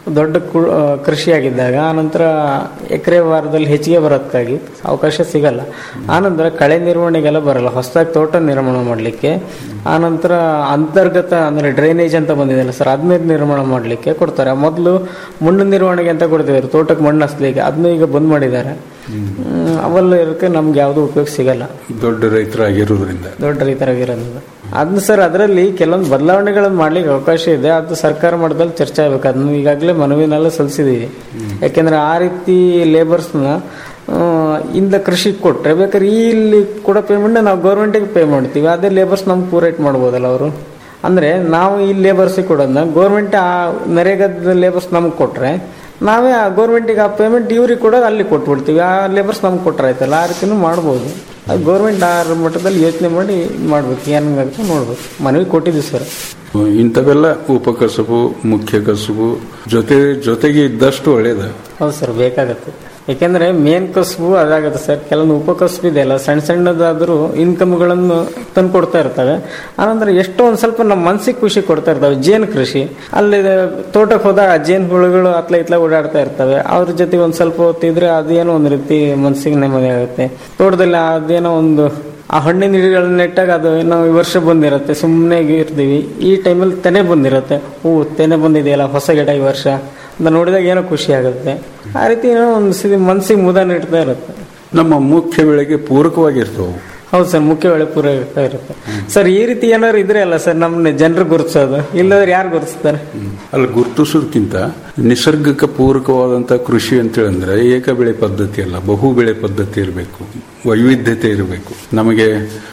S6: ದೊಡ್ಡ ಕು- ಆ, ಕೃಷಿಯಾಗಿದ್ದಾಗ ಆನಂತರ ಎಕರೆ ವಾರದಲ್ಲಿ ಹೆಚ್ಚಿಗೆ ಬರೋದಕ್ಕಾಗಿ ಅವಕಾಶ ಸಿಗಲ್ಲ ಆನಂತರ ಕಳೆ ನಿರ್ವಹಣೆಗೆಲ್ಲ ಬರಲ್ಲ ಹೊಸದಾಗಿ ತೋಟ ನಿರ್ಮಾಣ ಮಾಡಲಿಕ್ಕೆ ಆನಂತರ ಅಂತರ್ಗತ ಅಂದರೆ ಡ್ರೈನೇಜ್ ಅಂತ ಬಂದಿದೆಯಲ್ಲ ಸರ್ ಅದನ್ನ ನಿರ್ಮಾಣ ಮಾಡಲಿಕ್ಕೆ ಕೊಡ್ತಾರೆ ಮೊದಲು ಮಣ್ಣು ನಿರ್ವಹಣೆಗೆ ಅಂತ ಕೊಡ್ತಿದ್ರು ತೋಟಕ್ಕೆ ಮಣ್ಣು ಹಸ್ಲಿಕ್ಕೆ ಅದನ್ನ ಈಗ ಬಂದ್ ಮಾಡಿದ್ದಾರೆ ಹ್ಮ್, ಅವೆಲ್ಲ ಇರೋಕ್ಕೆ ನಮ್ಗೆ ಯಾವುದು ಉಪಯೋಗ ಸಿಗಲ್ಲ
S5: ದೊಡ್ಡ ರೈತರಾಗಿರೋದ್ರಿಂದ
S6: ದೊಡ್ಡ ರೈತರಾಗಿರೋದ್ರಿಂದ ಅದನ್ನ ಸರ್ ಅದರಲ್ಲಿ ಕೆಲವೊಂದು ಬದಲಾವಣೆಗಳನ್ನು ಮಾಡ್ಲಿಕ್ಕೆ ಅವಕಾಶ ಇದೆ ಅದು ಸರ್ಕಾರ ಮಟ್ಟದಲ್ಲಿ ಚರ್ಚೆ ಆಗ್ಬೇಕು ಅದನ್ನು ಈಗಾಗಲೇ ಮನವಿನೆಲ್ಲ ಸಲ್ಲಿಸಿದೀವಿ ಯಾಕೆಂದ್ರೆ ಆ ರೀತಿ ಲೇಬರ್ಸ್ನ ಇಂದ ಕೃಷಿಗೆ ಕೊಟ್ರೆ ಬೇಕಾದ್ರೆ ಈ ಇಲ್ಲಿ ಕೊಡೋ ಪೇಮೆಂಟ್ ನಾವು ಗೌರ್ಮೆಂಟಿಗೆ ಪೇ ಮಾಡ್ತೀವಿ ಅದೇ ಲೇಬರ್ಸ್ ನಮ್ಗೆ ಪೂರೈಟ್ ಮಾಡ್ಬೋದಲ್ಲ ಅವರು ಅಂದ್ರೆ ನಾವು ಈ ಲೇಬರ್ಸಿಗೆ ಕೊಡೋದನ್ನ ಗೌರ್ಮೆಂಟ್ ಆ ನರೇಗಾದ ಲೇಬರ್ಸ್ ನಮ್ಗೆ ಕೊಟ್ರೆ ನಾವೇ ಆ ಗೌರ್ಮೆಂಟಿಗೆ ಆ ಪೇಮೆಂಟ್ ಇವ್ರಿಗೆ ಕೊಡೋದು ಅಲ್ಲಿ ಕೊಟ್ಬಿಡ್ತೀವಿ ಆ ಲೇಬರ್ಸ್ ನಮ್ಗೆ ಕೊಟ್ರೆ ಆಯ್ತಲ್ಲ ಆ ರೀತಿನೂ ಮಾಡ್ಬೋದು ಅದು ಗೌರ್ಮೆಂಟ್ ಆ ಮಟ್ಟದಲ್ಲಿ ಯೋಚನೆ ಮಾಡಿ ಇದ್ ಮಾಡ್ಬೇಕು ಏನಾಗುತ್ತೆ ನೋಡ್ಬೇಕು ಮನವಿ ಕೊಟ್ಟಿದ್ದೀವಿ ಸರ್
S5: ಇಂಥವೆಲ್ಲ ಉಪಕಸಬು ಮುಖ್ಯ ಕಸಬು ಜೊತೆ ಜೊತೆಗೆ ಇದ್ದಷ್ಟು ಒಳ್ಳೇದ
S6: ಹೌದು ಸರ್ ಬೇಕಾಗತ್ತೆ ಯಾಕೆಂದ್ರೆ ಮೇನ್ ಕಸುಬು ಅದಾಗತ್ತೆ ಸರ್ ಕೆಲವೊಂದು ಉಪಕಸುಬು ಇದೆಯಲ್ಲ ಸಣ್ಣ ಸಣ್ಣದಾದರೂ ಇನ್ಕಮ್ಗಳನ್ನು ತಂದು ಕೊಡ್ತಾ ಇರ್ತವೆ ಆನಂತರ ಎಷ್ಟೋ ಒಂದು ಸ್ವಲ್ಪ ನಮ್ಮ ಮನಸ್ಸಿಗೆ ಖುಷಿ ಕೊಡ್ತಾ ಇರ್ತವೆ ಜೇನು ಕೃಷಿ ಅಲ್ಲಿ ತೋಟಕ್ಕೆ ಹೋದಾಗ ಆ ಜೇನು ಹುಳುಗಳು ಅತ್ಲ ಇತ್ಲ ಓಡಾಡ್ತಾ ಇರ್ತವೆ ಅವ್ರ ಜೊತೆ ಒಂದು ಸ್ವಲ್ಪ ಹೊತ್ತಿದ್ರೆ ಅದೇನೋ ಒಂದು ರೀತಿ ಮನಸ್ಸಿಗೆ ನೆಮ್ಮದಿ ಆಗುತ್ತೆ ತೋಟದಲ್ಲಿ ಅದೇನೋ ಒಂದು ಆ ಹಣ್ಣಿನ ಗಿಡಗಳನ್ನ ನೆಟ್ಟಾಗ ಅದು ನಾವು ಈ ವರ್ಷ ಬಂದಿರುತ್ತೆ ಸುಮ್ಮನೆ ಇರ್ತೀವಿ ಈ ಟೈಮಲ್ಲಿ ತೆನೆ ಬಂದಿರುತ್ತೆ ಹೂ ತೆನೆ ಬಂದಿದೆಯಲ್ಲ ಹೊಸ ಗಿಡ ಈ ವರ್ಷ ಅಂತ ನೋಡಿದಾಗ ಏನೋ ಖುಷಿ ಆಗುತ್ತೆ ಆ ರೀತಿ ಏನೋ ಒಂದು ಸಿರಿ ಮನಸ್ಸಿಗೆ ಮುದ ನೀಡ್ತಾ ಇರುತ್ತೆ
S5: ನಮ್ಮ ಮುಖ್ಯ ಬೆಳೆಗೆ ಪೂರಕವಾಗಿರ್ತವು
S6: ಹೌದು ಸರ್ ಮುಖ್ಯ ಬೆಳೆ ಪೂರೈಕ ಇರುತ್ತೆ ಸರ್ ಈ ರೀತಿ ಏನಾದ್ರು ಇದ್ರೆ ಅಲ್ಲ ಸರ್ ನಮ್ಮನ್ನ ಜನರು ಗುರುತಿಸೋದು ಇಲ್ಲದ್ರೆ ಯಾರು ಗುರುತಿಸ್ತಾರೆ
S5: ಅಲ್ಲಿ ಗುರುತಿಸೋದಕ್ಕಿಂತ ನಿಸರ್ಗಕ್ಕೆ ಪೂರಕವಾದಂಥ ಕೃಷಿ ಅಂತೇಳಂದ್ರೆ ಏಕ ಬೆಳೆ ಪದ್ಧತಿ ಅಲ್ಲ ಬಹು ಬೆಳೆ ಪದ್ಧತಿ ಇರಬೇಕು ವೈವಿಧ್ಯತೆ ಇರಬೇಕು ನಮಗೆ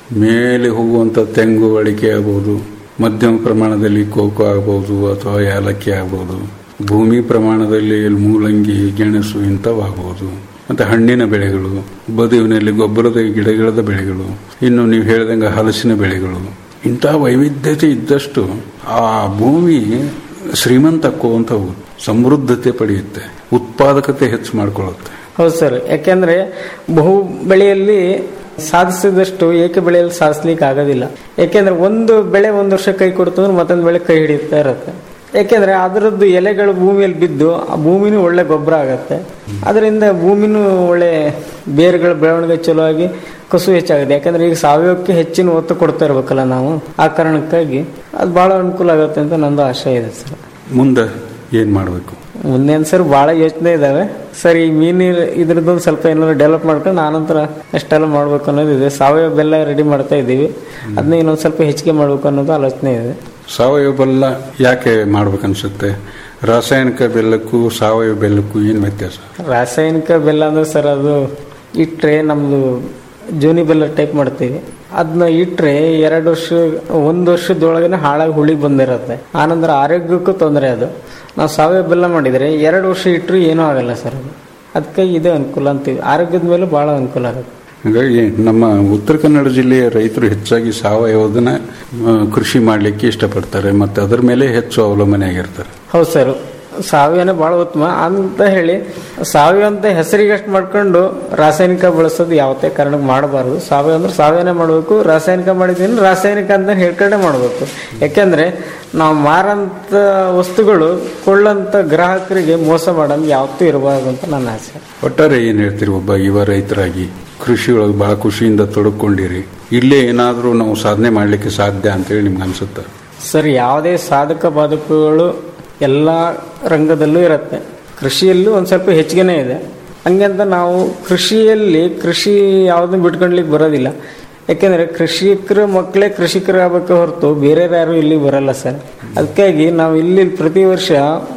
S5: ಮೇಲೆ ಹೋಗುವಂಥ ತೆಂಗು ಅಡಿಕೆ ಆಗ್ಬೋದು ಮಧ್ಯಮ ಪ್ರಮಾಣದಲ್ಲಿ ಕೋಕೋ ಆಗ್ಬೋದು ಅಥವಾ ಏಲಕ್ಕಿ ಆಗ್ಬೋದು ಭೂಮಿ ಪ್ರಮಾಣದಲ್ಲಿ ಮೂಲಂಗಿ ಗೆಣಸು ಇಂಥವಾಗ್ಬೋದು ಮತ್ತೆ ಹಣ್ಣಿನ ಬೆಳೆಗಳು ಬದುವಿನಲ್ಲಿ ಗೊಬ್ಬರದ ಗಿಡಗಳದ ಬೆಳೆಗಳು ಇನ್ನು ನೀವು ಹೇಳ್ದಂಗೆ ಹಲಸಿನ ಬೆಳೆಗಳು ಇಂತಹ ವೈವಿಧ್ಯತೆ ಇದ್ದಷ್ಟು ಆ ಭೂಮಿ ಶ್ರೀಮಂತಕ್ಕುವಂತ ಹೋಗುತ್ತೆ ಸಮೃದ್ಧತೆ ಪಡೆಯುತ್ತೆ ಉತ್ಪಾದಕತೆ ಹೆಚ್ಚು ಮಾಡ್ಕೊಳ್ಳುತ್ತೆ
S6: ಹೌದು ಸರ್ ಯಾಕೆಂದ್ರೆ ಬಹು ಬೆಳೆಯಲ್ಲಿ ಸಾಧಿಸಿದಷ್ಟು ಏಕ ಬೆಳೆಯಲ್ಲಿ ಸಾಧಿಸ್ಲಿಕ್ಕೆ ಆಗೋದಿಲ್ಲ ಯಾಕೆಂದ್ರೆ ಒಂದು ಬೆಳೆ ಒಂದು ವರ್ಷ ಕೈ ಕೊಡ್ತು ಅಂದ್ರೆ ಮತ್ತೊಂದು ಬೆಳೆ ಕೈ ಹಿಡಿಯುತ್ತಾ ಇರುತ್ತೆ ಯಾಕೆಂದ್ರೆ ಅದರದ್ದು ಎಲೆಗಳು ಭೂಮಿಯಲ್ಲಿ ಬಿದ್ದು ಆ ಭೂಮಿನೂ ಒಳ್ಳೆ ಗೊಬ್ಬರ ಆಗತ್ತೆ ಅದರಿಂದ ಭೂಮಿನೂ ಒಳ್ಳೆ ಬೇರುಗಳ ಬೆಳವಣಿಗೆ ಚಲೋ ಆಗಿ ಕಸು ಹೆಚ್ಚಾಗುತ್ತೆ ಯಾಕಂದ್ರೆ ಈಗ ಸಾವಯವಕ್ಕೆ ಹೆಚ್ಚಿನ ಒತ್ತು ಕೊಡ್ತಾ ಇರ್ಬೇಕಲ್ಲ ನಾವು ಆ ಕಾರಣಕ್ಕಾಗಿ ಅದು ಬಹಳ ಅನುಕೂಲ ಆಗುತ್ತೆ ಅಂತ ನಂದು ಆಶಯ ಇದೆ ಸರ್
S5: ಮುಂದೆ ಏನ್ ಮಾಡಬೇಕು
S6: ಮುಂದೇನು ಸರ್ ಭಾಳ ಯೋಚನೆ ಇದಾವೆ ಸರ್ ಈ ಮೀನು ಇದ್ರದ್ದೊಂದು ಸ್ವಲ್ಪ ಏನಾದ್ರು ಡೆವಲಪ್ ಮಾಡ್ಕೊಂಡು ಆನಂತರ ಅಷ್ಟೆಲ್ಲ ಮಾಡ್ಬೇಕು ಅನ್ನೋದು ಇದೆ ಸಾವಯವ ಬೆಲ್ಲ ರೆಡಿ ಮಾಡ್ತಾ ಇದ್ದೀವಿ ಅದನ್ನ ಇನ್ನೊಂದು ಸ್ವಲ್ಪ ಹೆಚ್ಚಿಗೆ ಮಾಡ್ಬೇಕು ಅನ್ನೋದು ಆಲೋಚನೆ ಇದೆ
S5: ಸಾವಯವ ಬೆಲ್ಲ ಯಾಕೆ ಮಾಡ್ಬೇಕನ್ಸುತ್ತೆ ರಾಸಾಯನಿಕ ಬೆಲ್ಲಕ್ಕೂ ಸಾವಯವ ಬೆಲ್ಲಕ್ಕೂ ಏನು ವ್ಯತ್ಯಾಸ
S6: ರಾಸಾಯನಿಕ ಬೆಲ್ಲ ಅಂದ್ರೆ ಸರ್ ಅದು ಇಟ್ಟರೆ ನಮ್ಮದು ಜೋನಿ ಬೆಲ್ಲ ಟೈಪ್ ಮಾಡ್ತೀವಿ ಅದನ್ನ ಇಟ್ಟರೆ ಎರಡು ವರ್ಷ ಒಂದು ವರ್ಷದೊಳಗನೆ ಹಾಳಾಗಿ ಹುಳಿ ಬಂದಿರುತ್ತೆ ಆನಂತರ ಆರೋಗ್ಯಕ್ಕೂ ತೊಂದರೆ ಅದು ನಾವು ಸಾವಯವ ಬೆಲ್ಲ ಮಾಡಿದರೆ ಎರಡು ವರ್ಷ ಇಟ್ಟರು ಏನೂ ಆಗಲ್ಲ ಸರ್ ಅದು ಅದಕ್ಕೆ ಇದೇ ಅನುಕೂಲ ಅಂತೀವಿ ಆರೋಗ್ಯದ ಮೇಲೆ ಭಾಳ ಅನುಕೂಲ ಆಗುತ್ತೆ
S5: ಹಾಗಾಗಿ ನಮ್ಮ ಉತ್ತರ ಕನ್ನಡ ಜಿಲ್ಲೆಯ ರೈತರು ಹೆಚ್ಚಾಗಿ ಸಾವಯವದನ್ನ ಆ, ಕೃಷಿ ಮಾಡಲಿಕ್ಕೆ ಇಷ್ಟಪಡ್ತಾರೆ ಮತ್ತು ಅದರ ಮೇಲೆ ಹೆಚ್ಚು ಅವಲಂಬನೆ ಆಗಿರ್ತಾರೆ
S6: ಹೌದು ಸರ್ ಸಾವಯವನೇ ಭಾಳ ಉತ್ತಮ ಅಂತ ಹೇಳಿ ಸಾವಯವ ಅಂತ ಹೆಸರಿಗಷ್ಟು ಮಾಡ್ಕೊಂಡು ರಾಸಾಯನಿಕ ಬಳಸೋದು ಯಾವತ್ತೇ ಕಾರಣಕ್ಕೆ ಮಾಡಬಾರ್ದು ಸಾವಯವ ಅಂದ್ರೆ ಸಾವಯವನೇ ಮಾಡಬೇಕು ರಾಸಾಯನಿಕ ಮಾಡಿದ್ದೀನಿ ರಾಸಾಯನಿಕ ಅಂತ ಹೇಳ್ಕೊಂಡೆ ಮಾಡಬೇಕು ಯಾಕೆಂದ್ರೆ ನಾವು ಮಾರಂತ ವಸ್ತುಗಳು ಕೊಳ್ಳಂತ ಗ್ರಾಹಕರಿಗೆ ಮೋಸ ಮಾಡೋದು ಯಾವತ್ತೂ ಇರಬಾರ್ದು ಅಂತ ನನ್ನ ಆಸೆ
S5: ಒಟ್ಟಾರೆ ಏನು ಹೇಳ್ತೀರಿ ಒಬ್ಬ ಯುವ ರೈತರಾಗಿ ಕೃಷಿ ಒಳಗೆ ಬಹಳ ಖುಷಿಯಿಂದ ತೊಡಕೊಂಡಿರಿ ಇಲ್ಲೇ ಏನಾದರೂ ನಾವು ಸಾಧನೆ ಮಾಡಲಿಕ್ಕೆ ಸಾಧ್ಯ ಅಂತೇಳಿ ನಿಮ್ಗೆ ಅನ್ಸುತ್ತೆ
S6: ಸರ್ ಯಾವುದೇ ಸಾಧಕ ಬಾಧಕಗಳು ಎಲ್ಲ ರಂಗದಲ್ಲೂ ಇರುತ್ತೆ ಕೃಷಿಯಲ್ಲೂ ಒಂದು ಸ್ವಲ್ಪ ಹೆಚ್ಚಿಗೆನೇ ಇದೆ ಹಂಗಂತ ನಾವು ಕೃಷಿಯಲ್ಲಿ ಕೃಷಿ ಯಾವುದನ್ನು ಬಿಟ್ಕೊಳ್ಲಿಕ್ಕೆ ಬರೋದಿಲ್ಲ ಯಾಕೆಂದರೆ ಕೃಷಿಕರ ಮಕ್ಕಳೇ ಕೃಷಿಕರು ಆಗಬೇಕು ಹೊರತು ಬೇರೆ ಯಾರು ಇಲ್ಲಿ ಬರಲ್ಲ ಸರ್ ಅದಕ್ಕಾಗಿ ನಾವು ಇಲ್ಲಿ ಪ್ರತಿ ವರ್ಷ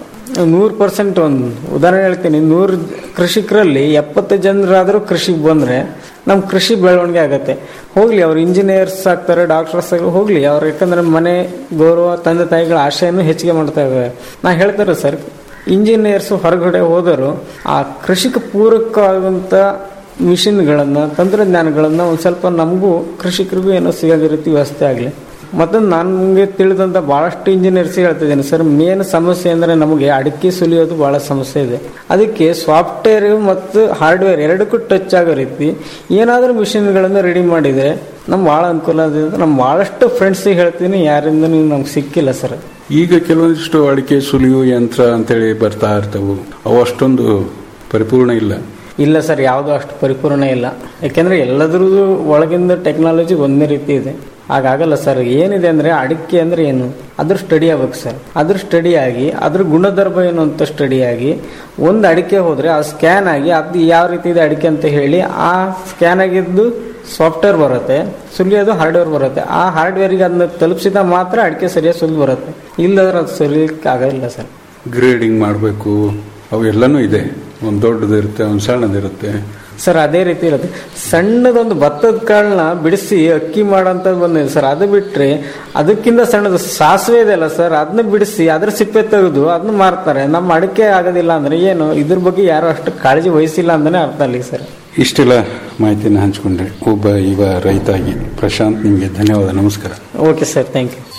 S6: ನೂರು ಪರ್ಸೆಂಟ್ ಒಂದು ಉದಾಹರಣೆ ಹೇಳ್ತೀನಿ ನೂರು ಕೃಷಿಕರಲ್ಲಿ ಎಪ್ಪತ್ತು ಜನರಾದರೂ ಕೃಷಿಗೆ ಬಂದರೆ ನಮ್ಮ ಕೃಷಿ ಬೆಳವಣಿಗೆ ಆಗುತ್ತೆ ಹೋಗ್ಲಿ ಅವ್ರು ಇಂಜಿನಿಯರ್ಸ್ ಆಗ್ತಾರೆ ಡಾಕ್ಟರ್ಸ್ ಹೋಗ್ಲಿ ಅವ್ರು ಯಾಕಂದ್ರೆ ಮನೆ ಗೌರವ ತಂದೆ ತಾಯಿಗಳ ಆಶಯನ್ನು ಹೆಚ್ಚಿಗೆ ಮಾಡ್ತಾ ಇದ್ದಾರೆ ನಾ ಹೇಳ್ತಾರೆ ಸರ್ ಇಂಜಿನಿಯರ್ಸ್ ಹೊರಗಡೆ ಹೋದರು ಆ ಕೃಷಿಗೆ ಪೂರಕವಾದಂಥ ಮಿಷಿನ್ಗಳನ್ನು ತಂತ್ರಜ್ಞಾನಗಳನ್ನು ಒಂದು ಸ್ವಲ್ಪ ನಮಗೂ ಕೃಷಿಕರಿಗೂ ಏನೋ ಸಿಗೋದ ರೀತಿ ವ್ಯವಸ್ಥೆ ಆಗಲಿ ಮತ್ತೊಂದು ನನಗೆ ತಿಳಿದಂಥ ಭಾಳಷ್ಟು ಇಂಜಿನಿಯರ್ಸ್ ಹೇಳ್ತಿದ್ದೀನಿ ಸರ್ ಮೇನ್ ಸಮಸ್ಯೆ ಅಂದರೆ ನಮಗೆ ಅಡಿಕೆ ಸುಲಿಯೋದು ಭಾಳ ಸಮಸ್ಯೆ ಇದೆ ಅದಕ್ಕೆ ಸಾಫ್ಟ್ವೇರ್ ಮತ್ತು ಹಾರ್ಡ್ವೇರ್ ಎರಡಕ್ಕೂ ಟಚ್ ಆಗೋ ರೀತಿ ಏನಾದರೂ ಮಿಷಿನ್ಗಳನ್ನು ರೆಡಿ ಮಾಡಿದರೆ ನಮ್ಗೆ ಭಾಳ ಅನುಕೂಲ ಆಗಿದೆ ನಮ್ಮ ಭಾಳಷ್ಟು ಫ್ರೆಂಡ್ಸಿಗೆ ಹೇಳ್ತೀನಿ ಯಾರಿಂದ ನಮ್ಗೆ ಸಿಕ್ಕಿಲ್ಲ ಸರ್
S5: ಈಗ ಕೆಲವೊಂದಿಷ್ಟು ಅಡಿಕೆ ಸುಲಿಯುವ ಯಂತ್ರ ಅಂತೇಳಿ ಬರ್ತಾ ಇರ್ತವು ಅವು ಅಷ್ಟೊಂದು ಪರಿಪೂರ್ಣ ಇಲ್ಲ
S6: ಇಲ್ಲ ಸರ್ ಯಾವುದು ಅಷ್ಟು ಪರಿಪೂರ್ಣ ಇಲ್ಲ ಯಾಕೆಂದ್ರೆ ಎಲ್ಲದ್ರದ್ದು ಒಳಗಿಂದ ಟೆಕ್ನಾಲಜಿ ಒಂದೇ ರೀತಿ ಇದೆ ಹಾಗಾಗಲ್ಲ ಸರ್ ಏನಿದೆ ಅಂದ್ರೆ ಅಡಿಕೆ ಅಂದ್ರೆ ಏನು ಅದ್ರ ಸ್ಟಡಿ ಆಗ್ಬೇಕು ಸರ್ ಅದ್ರ ಸ್ಟಡಿ ಆಗಿ ಅದ್ರ ಗುಣಧರ್ಮ ಏನು ಅಂತ ಸ್ಟಡಿ ಆಗಿ ಒಂದು ಅಡಿಕೆ ಹೋದ್ರೆ ಆ ಸ್ಕ್ಯಾನ್ ಆಗಿ ಅದು ಯಾವ ರೀತಿ ಇದೆ ಅಡಿಕೆ ಅಂತ ಹೇಳಿ ಆ ಸ್ಕ್ಯಾನ್ ಆಗಿದ್ದು ಸಾಫ್ಟ್ವೇರ್ ಬರುತ್ತೆ ಸುಲಿಯೋದು ಹಾರ್ಡ್ವೇರ್ ಬರುತ್ತೆ ಆ ಹಾರ್ಡ್ವೇರ್ಗೆ ಅದನ್ನ ತಲುಪಿಸಿದ ಮಾತ್ರ ಅಡಿಕೆ ಸರಿಯಾಗಿ ಸುಲಿದು ಬರುತ್ತೆ ಇಲ್ಲದ್ರೆ ಅದು ಸುಲಿಯಕ್ಕೆ ಆಗಲ್ಲ ಸರ್
S5: ಗ್ರೇಡಿಂಗ್ ಮಾಡಬೇಕು ಅವು ಎಲ್ಲನೂ ಇದೆ ಒಂದು ದೊಡ್ಡದಿರುತ್ತೆ ಒಂದು ಸಣ್ಣದಿರುತ್ತೆ
S6: ಸರ್ ಅದೇ ರೀತಿ ಇರುತ್ತೆ ಸಣ್ಣದೊಂದು ಭತ್ತದ ಕಾಳನ್ನ ಬಿಡಿಸಿ ಅಕ್ಕಿ ಮಾಡೋಂಥದ್ದು ಬಂದಿದೆ ಸರ್ ಅದು ಬಿಟ್ರೆ ಅದಕ್ಕಿಂತ ಸಣ್ಣದು ಸಾಸಿವೆ ಇದೆಯಲ್ಲ ಸರ್ ಅದನ್ನ ಬಿಡಿಸಿ ಅದ್ರ ಸಿಪ್ಪೆ ತೆಗೆದು ಅದನ್ನ ಮಾರ್ತಾರೆ ನಮ್ಮ ಅಡಿಕೆ ಆಗೋದಿಲ್ಲ ಅಂದ್ರೆ ಏನು ಇದ್ರ ಬಗ್ಗೆ ಯಾರು ಅಷ್ಟು ಕಾಳಜಿ ವಹಿಸಿಲ್ಲ ಅಂತಾನೆ ಅರ್ಥ ಅಲ್ಲಿ ಸರ್
S5: ಇಷ್ಟೆಲ್ಲ ಮಾಹಿತಿನ ಹಂಚ್ಕೊಂಡ್ರಿ ಒಬ್ಬ ಯುವ ರೈತಾಗಿ ಪ್ರಶಾಂತ್ ನಿಮಗೆ ಧನ್ಯವಾದ ನಮಸ್ಕಾರ
S6: okay sir thank you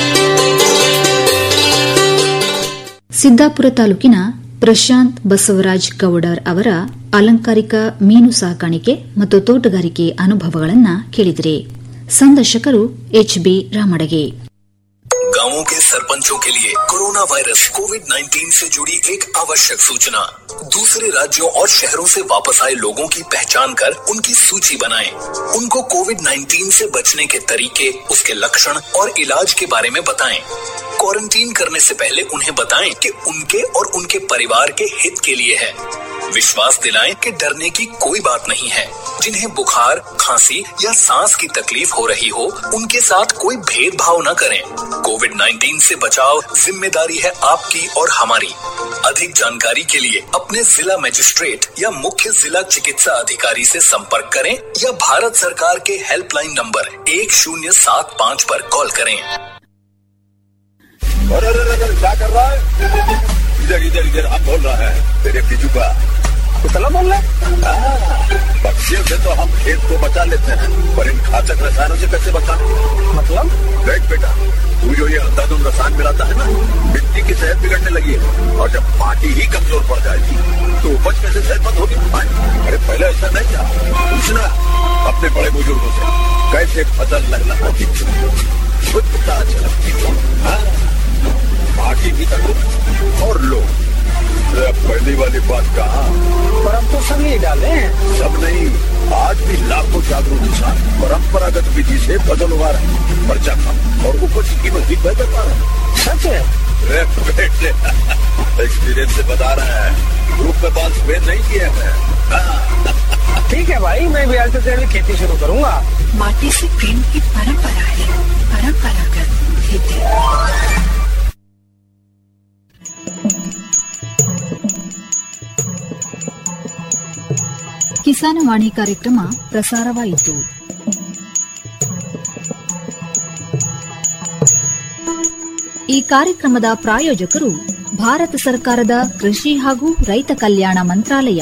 S2: Siddapura ತಾಲೂಕಿನ ಪ್ರಶಾಂತ್ ಬಸವರಾಜ್ ಗೌಡರ್ ಅವರ ಅಲಂಕಾರಿಕ ಮೀನು ಸಾಕಾಣಿಕೆ ಮತ್ತು ತೋಟಗಾರಿಕೆ ಅನುಭವಗಳನ್ನು ಕೇಳಿದಿರಿ ಸಂದರ್ಶಕರು ಎಚ್ಬಿ ರಾಮಡಗೆ
S3: गांवों के सरपंचों के लिए कोरोना वायरस कोविड 19 से जुड़ी एक आवश्यक सूचना दूसरे राज्यों और शहरों से वापस आए लोगों की पहचान कर उनकी सूची बनाएं। उनको कोविड 19 से बचने के तरीके उसके लक्षण और इलाज के बारे में बताएं। क्वारंटीन करने से पहले उन्हें बताएं कि उनके और उनके परिवार के हित के लिए है विश्वास दिलाएं कि डरने की कोई बात नहीं है जिन्हें बुखार खांसी या सांस की तकलीफ हो रही हो उनके साथ कोई भेदभाव न करें कोविड 19 से बचाव जिम्मेदारी है आपकी और हमारी अधिक जानकारी के लिए अपने जिला मजिस्ट्रेट या मुख्य जिला चिकित्सा अधिकारी से संपर्क करें या भारत सरकार के हेल्पलाइन नंबर एक शून्य सात पाँच पर कॉल करें
S7: अरे अरे अरे अरे, क्या कर रहा है इधर इधर इधर हम बोल रहा है तेरे बीजू का कितना बोल रहा है पक्षियों से तो हम खेत को बचा लेते हैं पर इन घातक रसायनों से कैसे बचाएं मतलब देख बेटा तू जो ये अंधाधुंध रसायन मिलाता है ना मिट्टी की सेहत बिगड़ने लगी है और जब माटी ही कमजोर पड़ जाएगी तो उपज कैसे सेहतमंद होगी हाँ, अरे पहले ऐसा नहीं था पूछना अपने बड़े बुजुर्गों से कैसे फसल लगना होती थी शुद्धता झलकती थी हाँ पार्टी भी तक और लोग अरे पहली वाली बात कहा पर अब तो सब नहीं डाले सब नहीं आज भी लाखों जागरूक किसान परंपरागत विधि से फसल उगा रहे हैं पर्चा कम और उपज की कीमत भी बेहतर पा रहे हैं सच है अरे बेटे एक्सपीरियंस से बता रहे हैं ग्रुप में बात स्प्रे नहीं किए हैं
S8: ठीक है भाई मैं भी आज से तेरी खेती शुरू करूंगा
S4: माटी से प्रेम की परंपरा है परंपरागत खेती
S2: ಕಿಸಾನವಾಣಿ ಕಾರ್ಯಕ್ರಮ ಪ್ರಸಾರವಾಯಿತು ಈ ಕಾರ್ಯಕ್ರಮದ ಪ್ರಾಯೋಜಕರು ಭಾರತ ಸರ್ಕಾರದ ಕೃಷಿ ಹಾಗೂ ರೈತ ಕಲ್ಯಾಣ ಮಂತ್ರಾಲಯ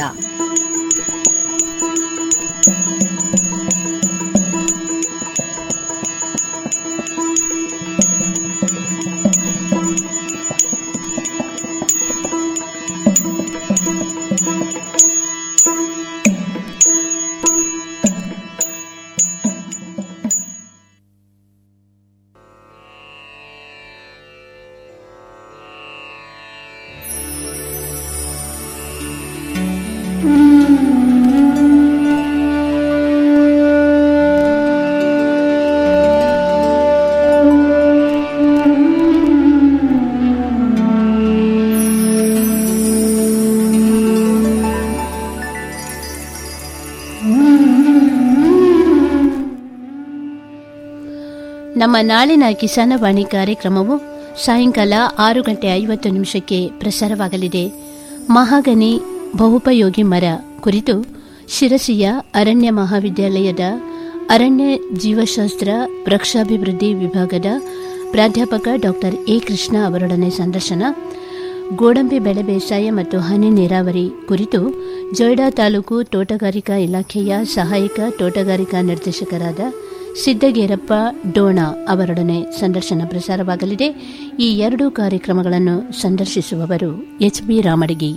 S9: ನಮ್ಮ ನಾಳಿನ ಕಿಸಾನವಾಣಿ ಕಾರ್ಯಕ್ರಮವು ಸಾಯಂಕಾಲ ಆರು ಗಂಟೆ ಐವತ್ತು ನಿಮಿಷಕ್ಕೆ ಪ್ರಸಾರವಾಗಲಿದೆ ಮಹಾಗನಿ ಬಹುಪಯೋಗಿ ಮರ ಕುರಿತು ಶಿರಸಿಯ ಅರಣ್ಯ ಮಹಾವಿದ್ಯಾಲಯದ ಅರಣ್ಯ ಜೀವಶಾಸ್ತ್ರ ವೃಕ್ಷಾಭಿವೃದ್ಧಿ ವಿಭಾಗದ ಪ್ರಾಧ್ಯಾಪಕ ಡಾಕ್ಟರ್ ಎ ಕೃಷ್ಣ ಅವರೊಡನೆ ಸಂದರ್ಶನ ಗೋಡಂಬಿ ಬೆಳೆ ಬೇಸಾಯ ಮತ್ತು ಹನಿ ನೀರಾವರಿ ಕುರಿತು ಜೊಯ್ಡಾ ತಾಲೂಕು ತೋಟಗಾರಿಕಾ ಇಲಾಖೆಯ ಸಹಾಯಕ ತೋಟಗಾರಿಕಾ ನಿರ್ದೇಶಕರಾದ ಸಿದ್ದಗೇರಪ್ಪ ಡೋಣ ಅವರೊಡನೆ ಸಂದರ್ಶನ ಪ್ರಸಾರವಾಗಲಿದೆ ಈ ಎರಡೂ ಕಾರ್ಯಕ್ರಮಗಳನ್ನು ಸಂದರ್ಶಿಸುವವರು ಎಚ್ ಬಿ ರಾಮಡಿಗಿ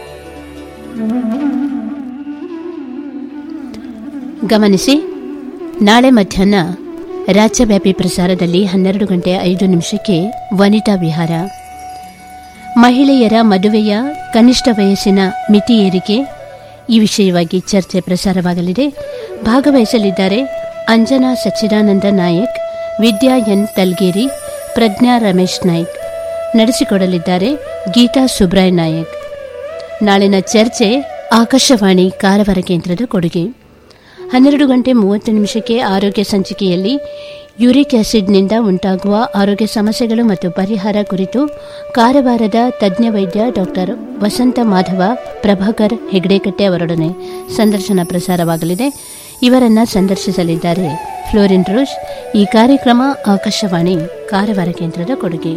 S9: ಗಮನಿಸಿ ನಾಳೆ ಮಧ್ಯಾಹ್ನ ರಾಜ್ಯವ್ಯಾಪಿ ಪ್ರಸಾರದಲ್ಲಿ ಹನ್ನೆರಡು ಗಂಟೆ ಐದು ನಿಮಿಷಕ್ಕೆ ವನಿತಾ ವಿಹಾರ ಮಹಿಳೆಯರ ಮದುವೆಯ ಕನಿಷ್ಠ ವಯಸ್ಸಿನ ಮಿತಿ ಏರಿಕೆ ಈ ವಿಷಯವಾಗಿ ಚರ್ಚೆ ಪ್ರಸಾರವಾಗಲಿದೆ ಭಾಗವಹಿಸಲಿದ್ದಾರೆ ಅಂಜನಾ ಸಚ್ಚಿದಾನಂದ ನಾಯಕ್ ವಿದ್ಯಾ ಎನ್ ತಲ್ಗೇರಿ ಪ್ರಜ್ಞಾ ರಮೇಶ್ ನಾಯ್ಕ್ ನಡೆಸಿಕೊಡಲಿದ್ದಾರೆ ಗೀತಾ ಸುಬ್ರಾಯ್ ನಾಯಕ್ ನಾಳಿನ ಚರ್ಚೆ ಆಕಾಶವಾಣಿ ಕಾರವಾರ ಕೇಂದ್ರದ ಕೊಡುಗೆ ಹನ್ನೆರಡು ಗಂಟೆ ಮೂವತ್ತು ನಿಮಿಷಕ್ಕೆ ಆರೋಗ್ಯ ಸಂಚಿಕೆಯಲ್ಲಿ ಯೂರಿಕ್ ಆಸಿಡ್ನಿಂದ ಉಂಟಾಗುವ ಆರೋಗ್ಯ ಸಮಸ್ಯೆಗಳು ಮತ್ತು ಪರಿಹಾರ ಕುರಿತು ಕಾರವಾರದ ತಜ್ಞ ವೈದ್ಯ ಡಾಕ್ಟರ್ ವಸಂತ ಮಾಧವ ಪ್ರಭಾಕರ್ ಹೆಗ್ಡೆಕಟ್ಟೆ ಅವರೊಡನೆ ಸಂದರ್ಶನ ಪ್ರಸಾರವಾಗಲಿದೆ ಇವರನ್ನ ಸಂದರ್ಶಿಸಲಿದ್ದಾರೆ ಫ್ಲೋರಿನ್ ರೋಷ್ ಈ ಕಾರ್ಯಕ್ರಮ ಆಕಾಶವಾಣಿ ಕಾರವಾರ ಕೇಂದ್ರದ ಕೊಡುಗೆ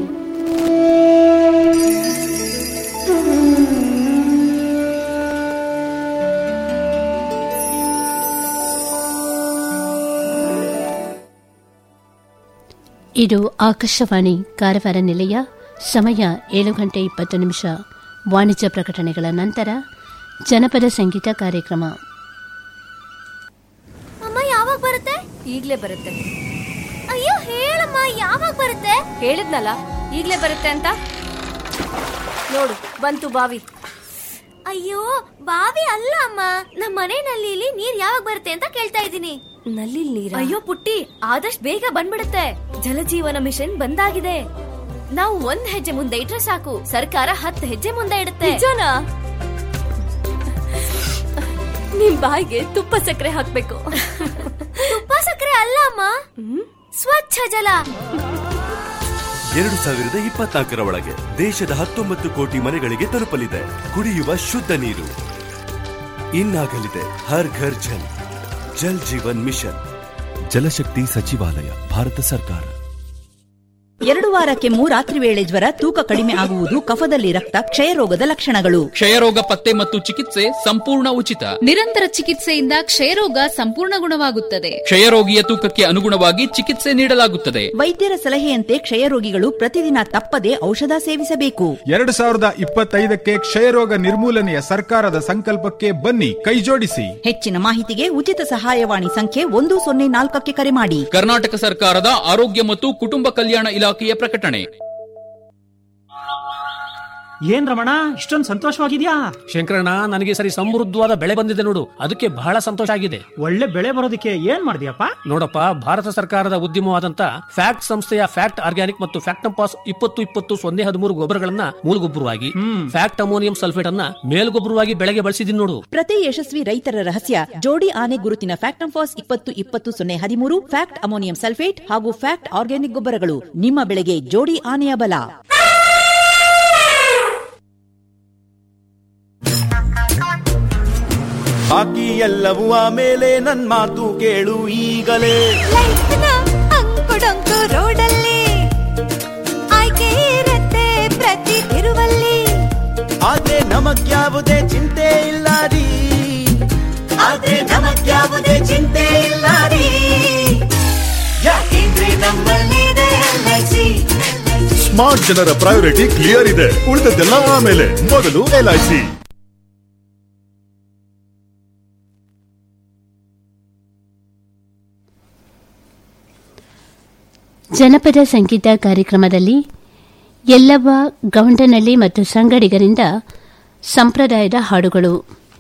S9: ಇದು ಆಕಾಶವಾಣಿ ಕಾರವಾರ ನಿಲಯ ಸಮಯ ಏಳು ಗಂಟೆ ಇಪ್ಪತ್ತು ನಿಮಿಷ ವಾಣಿಜ್ಯ ಪ್ರಕಟಣೆಗಳ ನಂತರ ಜನಪದ ಸಂಗೀತ ಕಾರ್ಯಕ್ರಮ
S10: ಅಮ್ಮ ಯಾವಾಗ ಬರುತ್ತೆ ಈಗ್ಲೇ ಬರುತ್ತೆ ಅಯ್ಯೋ ಹೇಳಮ್ಮ ಯಾವಾಗ ಬರುತ್ತೆ ಹೇಳಿದ್ನಲ್ಲ ಈಗ್ಲೇ ಬರುತ್ತೆ ಅಂತ ನೋಡು ಬಂತು ಬಾವಿ ಅಯ್ಯೋ ಬಾವಿ ಅಲ್ಲ ಅಮ್ಮ ನಮ್ಮ ಮನೆ ನಲ್ಲಿಲಿ ನೀರ್ ಯಾವಾಗ ಬರುತ್ತೆ ಅಂತ ಕೇಳ್ತಾ ಇದ್ದೀನಿ ನಲ್ಲಿ ನೀರ ಅಯ್ಯೋ ಪುಟ್ಟಿ ಆದಷ್ಟು ಬೇಗ ಬಂದ್ಬಿಡುತ್ತೆ ಜಲಜೀವನ ಮಿಷನ್ ಬಂದಾಗಿದೆ ನಾವು ಒಂದ್ ಹೆಜ್ಜೆ ಮುಂದೆ ಇಟ್ರೆ ಸಾಕು ಸರ್ಕಾರ ಹತ್ತು ಹೆಜ್ಜೆ ಮುಂದೆ ಇಡುತ್ತೆ ನಿಜನಾ ನಿಮ್ ಬಾಯಿಗೆ ತುಪ್ಪ ಸಕ್ಕರೆ ಹಾಕ್ಬೇಕು ತುಪ್ಪ ಸಕ್ಕರೆ ಅಲ್ಲ ಅಮ್ಮ ಸ್ವಚ್ಛ ಜಲ
S11: ಎರಡು ಸಾವಿರದ ಇಪ್ಪತ್ನಾಲ್ಕರ ಒಳಗೆ ದೇಶದ ಹತ್ತೊಂಬತ್ತು ಕೋಟಿ ಮನೆಗಳಿಗೆ ತಲುಪಲಿದೆ ಕುಡಿಯುವ ಶುದ್ಧ ನೀರು ಇನ್ನಾಗಲಿದೆ ಹರ್ ಘರ್ ಜಲ್ ಜಲ್ ಜೀವನ್ ಮಿಷನ್ ಜಲಶಕ್ತಿ ಸಚಿವಾಲಯ ಭಾರತ ಸರ್ಕಾರ
S12: ಎರಡು ವಾರ ಕೆಮ್ಮು ರಾತ್ರಿ ವೇಳೆ ಜ್ವರ ತೂಕ ಕಡಿಮೆ ಆಗುವುದು ಕಫದಲ್ಲಿ ರಕ್ತ ಕ್ಷಯರೋಗದ ಲಕ್ಷಣಗಳು
S13: ಕ್ಷಯರೋಗ ಪತ್ತೆ ಮತ್ತು ಚಿಕಿತ್ಸೆ ಸಂಪೂರ್ಣ ಉಚಿತ
S14: ನಿರಂತರ ಚಿಕಿತ್ಸೆಯಿಂದ ಕ್ಷಯರೋಗ ಸಂಪೂರ್ಣ ಗುಣವಾಗುತ್ತದೆ
S13: ಕ್ಷಯರೋಗಿಯ ತೂಕಕ್ಕೆ ಅನುಗುಣವಾಗಿ ಚಿಕಿತ್ಸೆ ನೀಡಲಾಗುತ್ತದೆ
S12: ವೈದ್ಯರ ಸಲಹೆಯಂತೆ ಕ್ಷಯರೋಗಿಗಳು ಪ್ರತಿದಿನ ತಪ್ಪದೆ ಔಷಧ ಸೇವಿಸಬೇಕು
S15: ಎರಡು ಸಾವಿರದ ಇಪ್ಪತ್ತೈದಕ್ಕೆ ಕ್ಷಯರೋಗ ನಿರ್ಮೂಲನೆಯ ಸರ್ಕಾರದ ಸಂಕಲ್ಪಕ್ಕೆ ಬನ್ನಿ ಕೈಜೋಡಿಸಿ
S12: ಹೆಚ್ಚಿನ ಮಾಹಿತಿಗೆ ಉಚಿತ ಸಹಾಯವಾಣಿ ಸಂಖ್ಯೆ ಒಂದು ಸೊನ್ನೆ ನಾಲ್ಕಕ್ಕೆ ಕರೆ ಮಾಡಿ
S13: ಕರ್ನಾಟಕ ಸರ್ಕಾರದ ಆರೋಗ್ಯ ಮತ್ತು ಕುಟುಂಬ ಕಲ್ಯಾಣ ಇಲಾಖೆಯ ಪ್ರಕಟಣೆ
S16: ಏನ್ ರಮಣ ಇಷ್ಟೊಂದು ಸಂತೋಷವಾಗಿದ್ಯಾ
S17: ಶಂಕರಣ್ಣ ನನಗೆ ಸರಿ ಸಮೃದ್ಧವಾದ ಬೆಳೆ ಬಂದಿದೆ ನೋಡು ಅದಕ್ಕೆ ಬಹಳ ಸಂತೋಷ ಆಗಿದೆ
S16: ಒಳ್ಳೆ ಬೆಳೆ ಬರೋದಕ್ಕೆ ಏನ್ ಮಾಡಿದ್ಯಪ್ಪ
S17: ನೋಡಪ್ಪ ಭಾರತ ಸರ್ಕಾರದ ಉದ್ಯಮವಾದಂತ ಫ್ಯಾಕ್ಟ್ ಸಂಸ್ಥೆಯ ಫ್ಯಾಕ್ಟ್ ಆರ್ಗ್ಯಾನಿಕ್ ಮತ್ತು ಫ್ಯಾಕ್ಟಂಪಾಸ್ ಇಪ್ಪತ್ತು ಇಪ್ಪತ್ತು ಸೊನ್ನೆ ಹದಿಮೂರು ಗೊಬ್ಬರಗಳನ್ನ ಮೂಲಗೊಬ್ಬರವಾಗಿ ಫ್ಯಾಕ್ಟ್ ಅಮೋನಿಯಂ ಸಲ್ಫೇಟ್ ಅನ್ನ ಮೇಲ್ಗೊಬ್ಬರವಾಗಿ ಬೆಳೆಗೆ ಬಳಸಿದೀನಿ ನೋಡು
S12: ಪ್ರತಿ ಯಶಸ್ವಿ ರೈತರ ರಹಸ್ಯ ಜೋಡಿ ಆನೆ ಗುರುತಿನ ಫ್ಯಾಕ್ಟಂಫಾಸ್ ಇಪ್ಪತ್ತು ಇಪ್ಪತ್ತು ಸೊನ್ನೆ ಹದಿಮೂರು ಫ್ಯಾಕ್ಟ್ ಅಮೋನಿಯಂ ಸಲ್ಫೇಟ್ ಹಾಗೂ ಫ್ಯಾಕ್ಟ್ ಆರ್ಗ್ಯಾನಿಕ್ ಗೊಬ್ಬರಗಳು ನಿಮ್ಮ ಬೆಳೆಗೆ ಜೋಡಿ ಆನೆಯ ಬಲ
S18: ಬಾಕಿ ಎಲ್ಲವೂ ಆಮೇಲೆ ನನ್ ಮಾತು ಕೇಳು ಈಗಲೇ
S10: ಅಂಕುಡೊಂಕು ರೋಡಲ್ಲಿ ಆಯ್ಕೆ ಇರತ್ತೆ ಪ್ರತಿ ತಿರುವಲ್ಲಿ
S18: ಆದ್ರೆ ನಮಗ್ಯಾವುದೇ ಚಿಂತೆ ಇಲ್ಲ ರೀ ಆದ್ರೆ ನಮಗ್ಯಾವುದೇ ಚಿಂತೆ ಇಲ್ಲ ರೀ ಯಾಕೆಂದ್ರೆ ನಮ್ಮಲ್ಲಿದೆ ಎಲ್ಐಸಿ
S19: ಸ್ಮಾರ್ಟ್ ಜನರ ಪ್ರಯಾರಿಟಿ ಕ್ಲಿಯರ್ ಇದೆ ಉಳಿದದ್ದೆಲ್ಲ ಆಮೇಲೆ ಮೊದಲು ಎಲ್ಐಸಿ
S9: ಜನಪದ ಸಂಗೀತ ಕಾರ್ಯಕ್ರಮದಲ್ಲಿ ಎಲ್ಲವ್ವ ಗೌಂಡನಳ್ಳಿ ಮತ್ತು ಸಂಗಡಿಗರಿಂದ ಸಂಪ್ರದಾಯದ ಹಾಡುಗಳು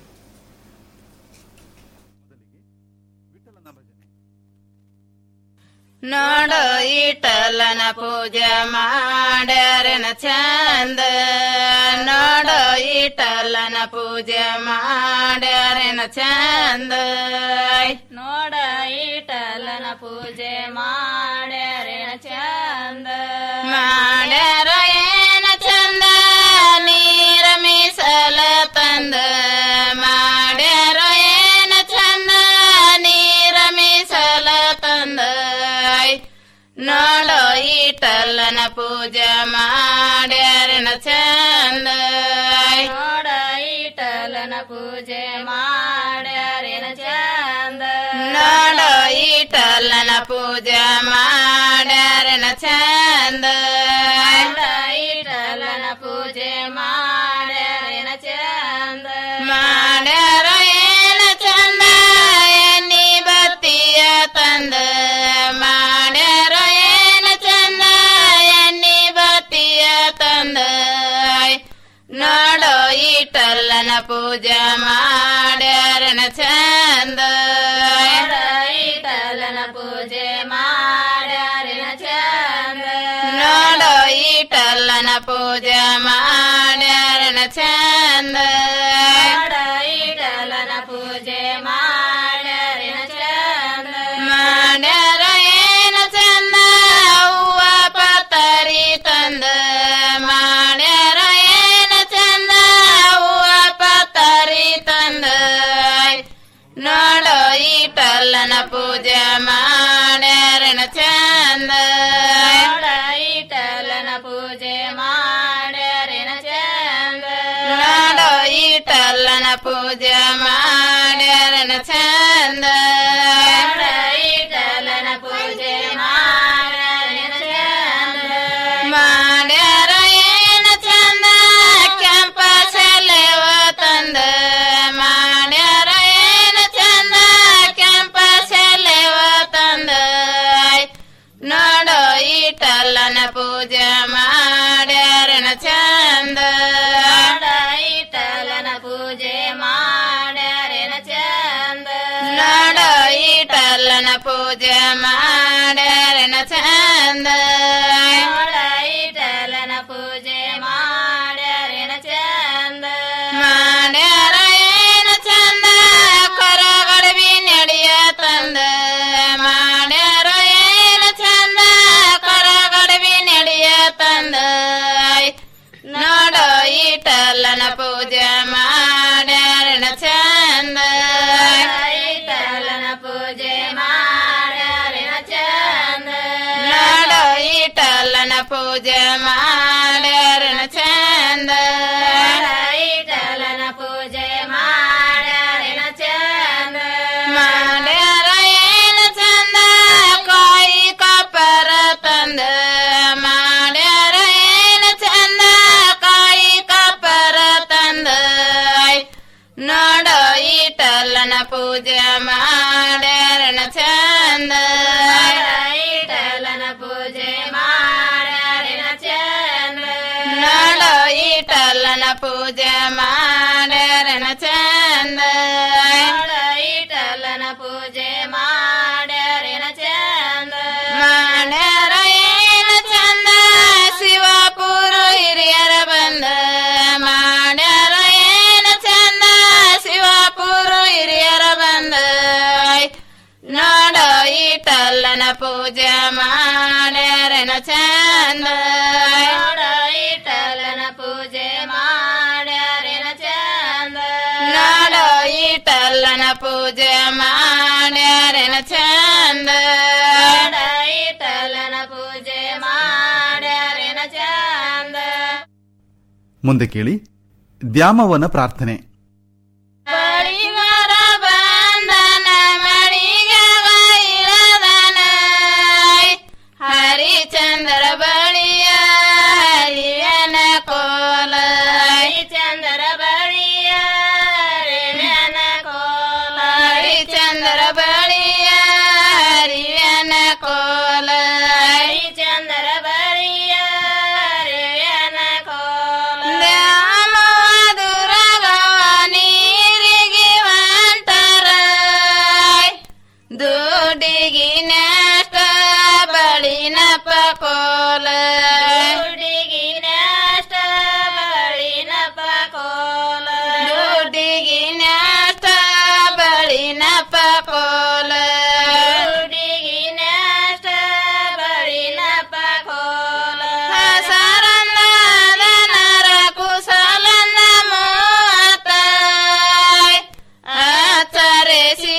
S20: ನೋಡೋ ಇಟಲನ ಪೂಜೆ ಮಾಡ್ಯಾರನ ಚಂದ ನೋಡೋ ಇಟಲನ ಪೂಜೆ ಮಾಡ್ಯಾರನ ಚಂದ ನೋಡ ಇಟಲನ ಪೂಜೆ ಮಾಡ್ಯಾರನ ಚಂದ ಮಾಡ್ಯಾರ ಏನ ಚಂದ ನೀರ ಮೀಸಲ ತಂದ ಮಾಡ್ಯಾರ ಏನ ಚಂದ ನೀರ ಮೀಸಲ ತಂದ ನೋಡೋ ಈಟಲ್ಲನ ಪೂಜೆ ಮಾಡ್ಯಾರನ ಚಂದ ನೋಡ ಈಟಲ್ಲನ ಪೂಜೆ ಮಾಡ್ಯಾರನ ಚಂದ ನೋಡೋ ಈಟಲ್ಲನ ಪೂಜೆ ಮಾಡ್ಯಾರನ ಚಂದ ಈಟಲ್ಲನ ಪೂಜೆ ಮಾಡ್ಯಾರನ ಚಂದ ಮಾಡ್ಯಾರ ಏನ ಚಂದ ಎನ್ನಿ ಬತ್ತಿಯ ತಂದ ಪೂಜೆ ಮಾಡ್ಯಾರನ ಚಂದ ಈಟಲನ ಪೂಜೆ ಮಾಡ್ಯಾರನ ಚಂದ ನೋಡೋ ಈಟಲ್ಲನ ಪೂಜೆ ಮಾಡ್ಯಾರನ ಚಂದ ಈಟಲನ ಪೂಜೆ ಮಾಡ್ಯಾರನ ಚಂದ ಮಾಡ್ಯಾರ ಏನ ಚಂದ ಹೂವ ಪತರಿ ತಂದ ಮಾಡ್ಯಾರ ಏನ ಚಂದ ಹೂವ ಪತರಿ ತಂದ ನೋಡೋ ಈಟಲ್ಲನ ಪೂಜೆ ಮಾಡ್ಯಾರನ ಚಂದ ಈಟಲ್ಲನ ಪೂಜೆ ಮಾಡ್ಯಾರನ ಚಂದ ನೋಡೋ ಈಟಲ್ಲನ ಪೂಜೆ ಮಾಡ್ಯಾರನ ಚಂದ ಈಟಲ್ಲನ ಪೂಜೆ ಮಾಡ್ಯಾರನ ಚಂದ ಮಾಡ್ಯಾರ ಏನ ಚಂದ ಕೆಂಪ ಸೆಲೆವ ತಂದ ಮಾಡ್ಯಾರ ಏನ ಚಂದ ಕೆಂಪ ಸೆಲೆವ ತಂದ ನೋಡೋ ಈಟಲ್ಲನ ಪೂಜೆ ಮಾಡ್ಯಾರನ ಚಂದ ಈಟಲ್ಲನ ಪೂಜೆ ಮಾಡ್ಯಾರನ ಚಂದ ನೋಡೋ ಈಟಲ್ಲನ ಪೂಜೆ ಮಾಡ್ಯಾರನ ಚಂದ ಈಟಲ್ಲನ ಪೂಜೆ ಮಾಡ್ಯಾರನ ಚಂದ ಮಾಡ್ಯಾರ ಏನ ಚಂದ ಕರಗಡವಿ ನಡೆಯ ತಂದ ಮಾಡ್ಯಾರ ಏನ ಚಂದ ಕರಗಡವಿ ನಡೆಯ ತಂದ ನೋಡೋ ಈಟಲ್ಲನ ಪೂಜೆ ಮಾಡ್ಯಾರನ ಚಂದ ಈಟಲ್ಲನ ಪೂಜೆ ಮಾಡ್ಯಾರನ ಚಂದ ನೋಡೋ ಈಟಲ್ಲನ ಪೂಜೆ ಮಾಡ್ಯಾರನ ಚಂದ ಈಟಲ್ಲನ ಪೂಜೆ ಮಾಡ್ಯಾರನ ಚಂದ ಮಾಡ್ಯಾರ ಏನ ಚಂದ ಕಾಯಿ ಕಪ್ಪರ ತಂದ ಮಾಡ್ಯಾರ ಏನ ಚಂದ ಕಾಯಿ ಕಪ್ಪರ ತಂದ ನೋಡೋ ಈಟಲ್ಲನ ಪೂಜೆ ಮಾಡ್ಯಾರನ ಚಂದ ಈಟಲ್ಲನ ಪೂಜೆ ಮಾಡ್ಯಾರನ ಚಂದ ನೋಡೋ ಈಟಲ್ಲನ ಪೂಜೆ ಮಾಡ್ಯಾರನ ಚಂದ ಈಟಲ್ಲನ ಪೂಜೆ ಮಾಡ್ಯಾರನ ಚಂದ ಮಾಡ್ಯಾರ ಏನ ಚಂದ ಶಿವಪುರ ಹಿರಿಯರ ಬಂದ ಮಾಡ್ಯಾರ ಏನ ಚಂದ ಶಿವಪುರ ಹಿರಿಯರ ಬಂದ ನೋಡೋ ಈಟಲ್ಲನ ಪೂಜೆ ಮಾಡ್ಯಾರನ ಚಂದ ನೋಡೋ ಈಟಲ್ಲನ ಪೂಜೆ ಮಾಡ್ಯಾರನ ಚಂದ ನೋಡೋ ಈಟಲ್ಲನ ಪೂಜೆ ಮಾಡ್ಯಾರನ ಚಂದ ಈಟಲ್ಲನ ಪೂಜೆ ಮಾಡ್ಯಾರನ ಚಂದ
S21: ಮುಂದೆ ಕೇಳಿ ದ್ಯಾಮವನ ಪ್ರಾರ್ಥನೆ
S20: ಬಳಿಗಾರ ಬಂದನ ಮಳಿಗೆ ಬೈಲದನ ಹರಿಚಂದ್ರ ಬಳಿಯ ಹರಿಯನ ಕೋಲ ಹರಿಚಂದ್ರ ಬಳಿಯ ಹರಿಯನ ಕೋಲ ಹರಿಚಂದ್ರ ಬಳಿಯ ಹರಿಯನ ಕೋಲ ಹರಿಚಂದ್ರ ಬಳಿಯ ಹರಿಯನ ಕೋಲ ದ್ಯಾಮದುರಗವ ನೀರಿಗೆ ಹೊಂಟರ ದುಡಿಗಿ ನಷ್ಟ ಬಳಿನ ಪಕೋಲ ದುಡಿಗಿ ನಷ್ಟ ಬಳಿನ ಪಕೋಲ ದುಡಿಗಿ ನಷ್ಟ ಬಳಿನ ಪಕೋಲ ದುಡಿಗಿ ನಷ್ಟ ಬಳಿನ ಪಕೋಲ ಹಸರನ್ನ ನರ ಕುಸಲನ್ನ ಮೂವತ್ತ ಆಚರಿಸಿ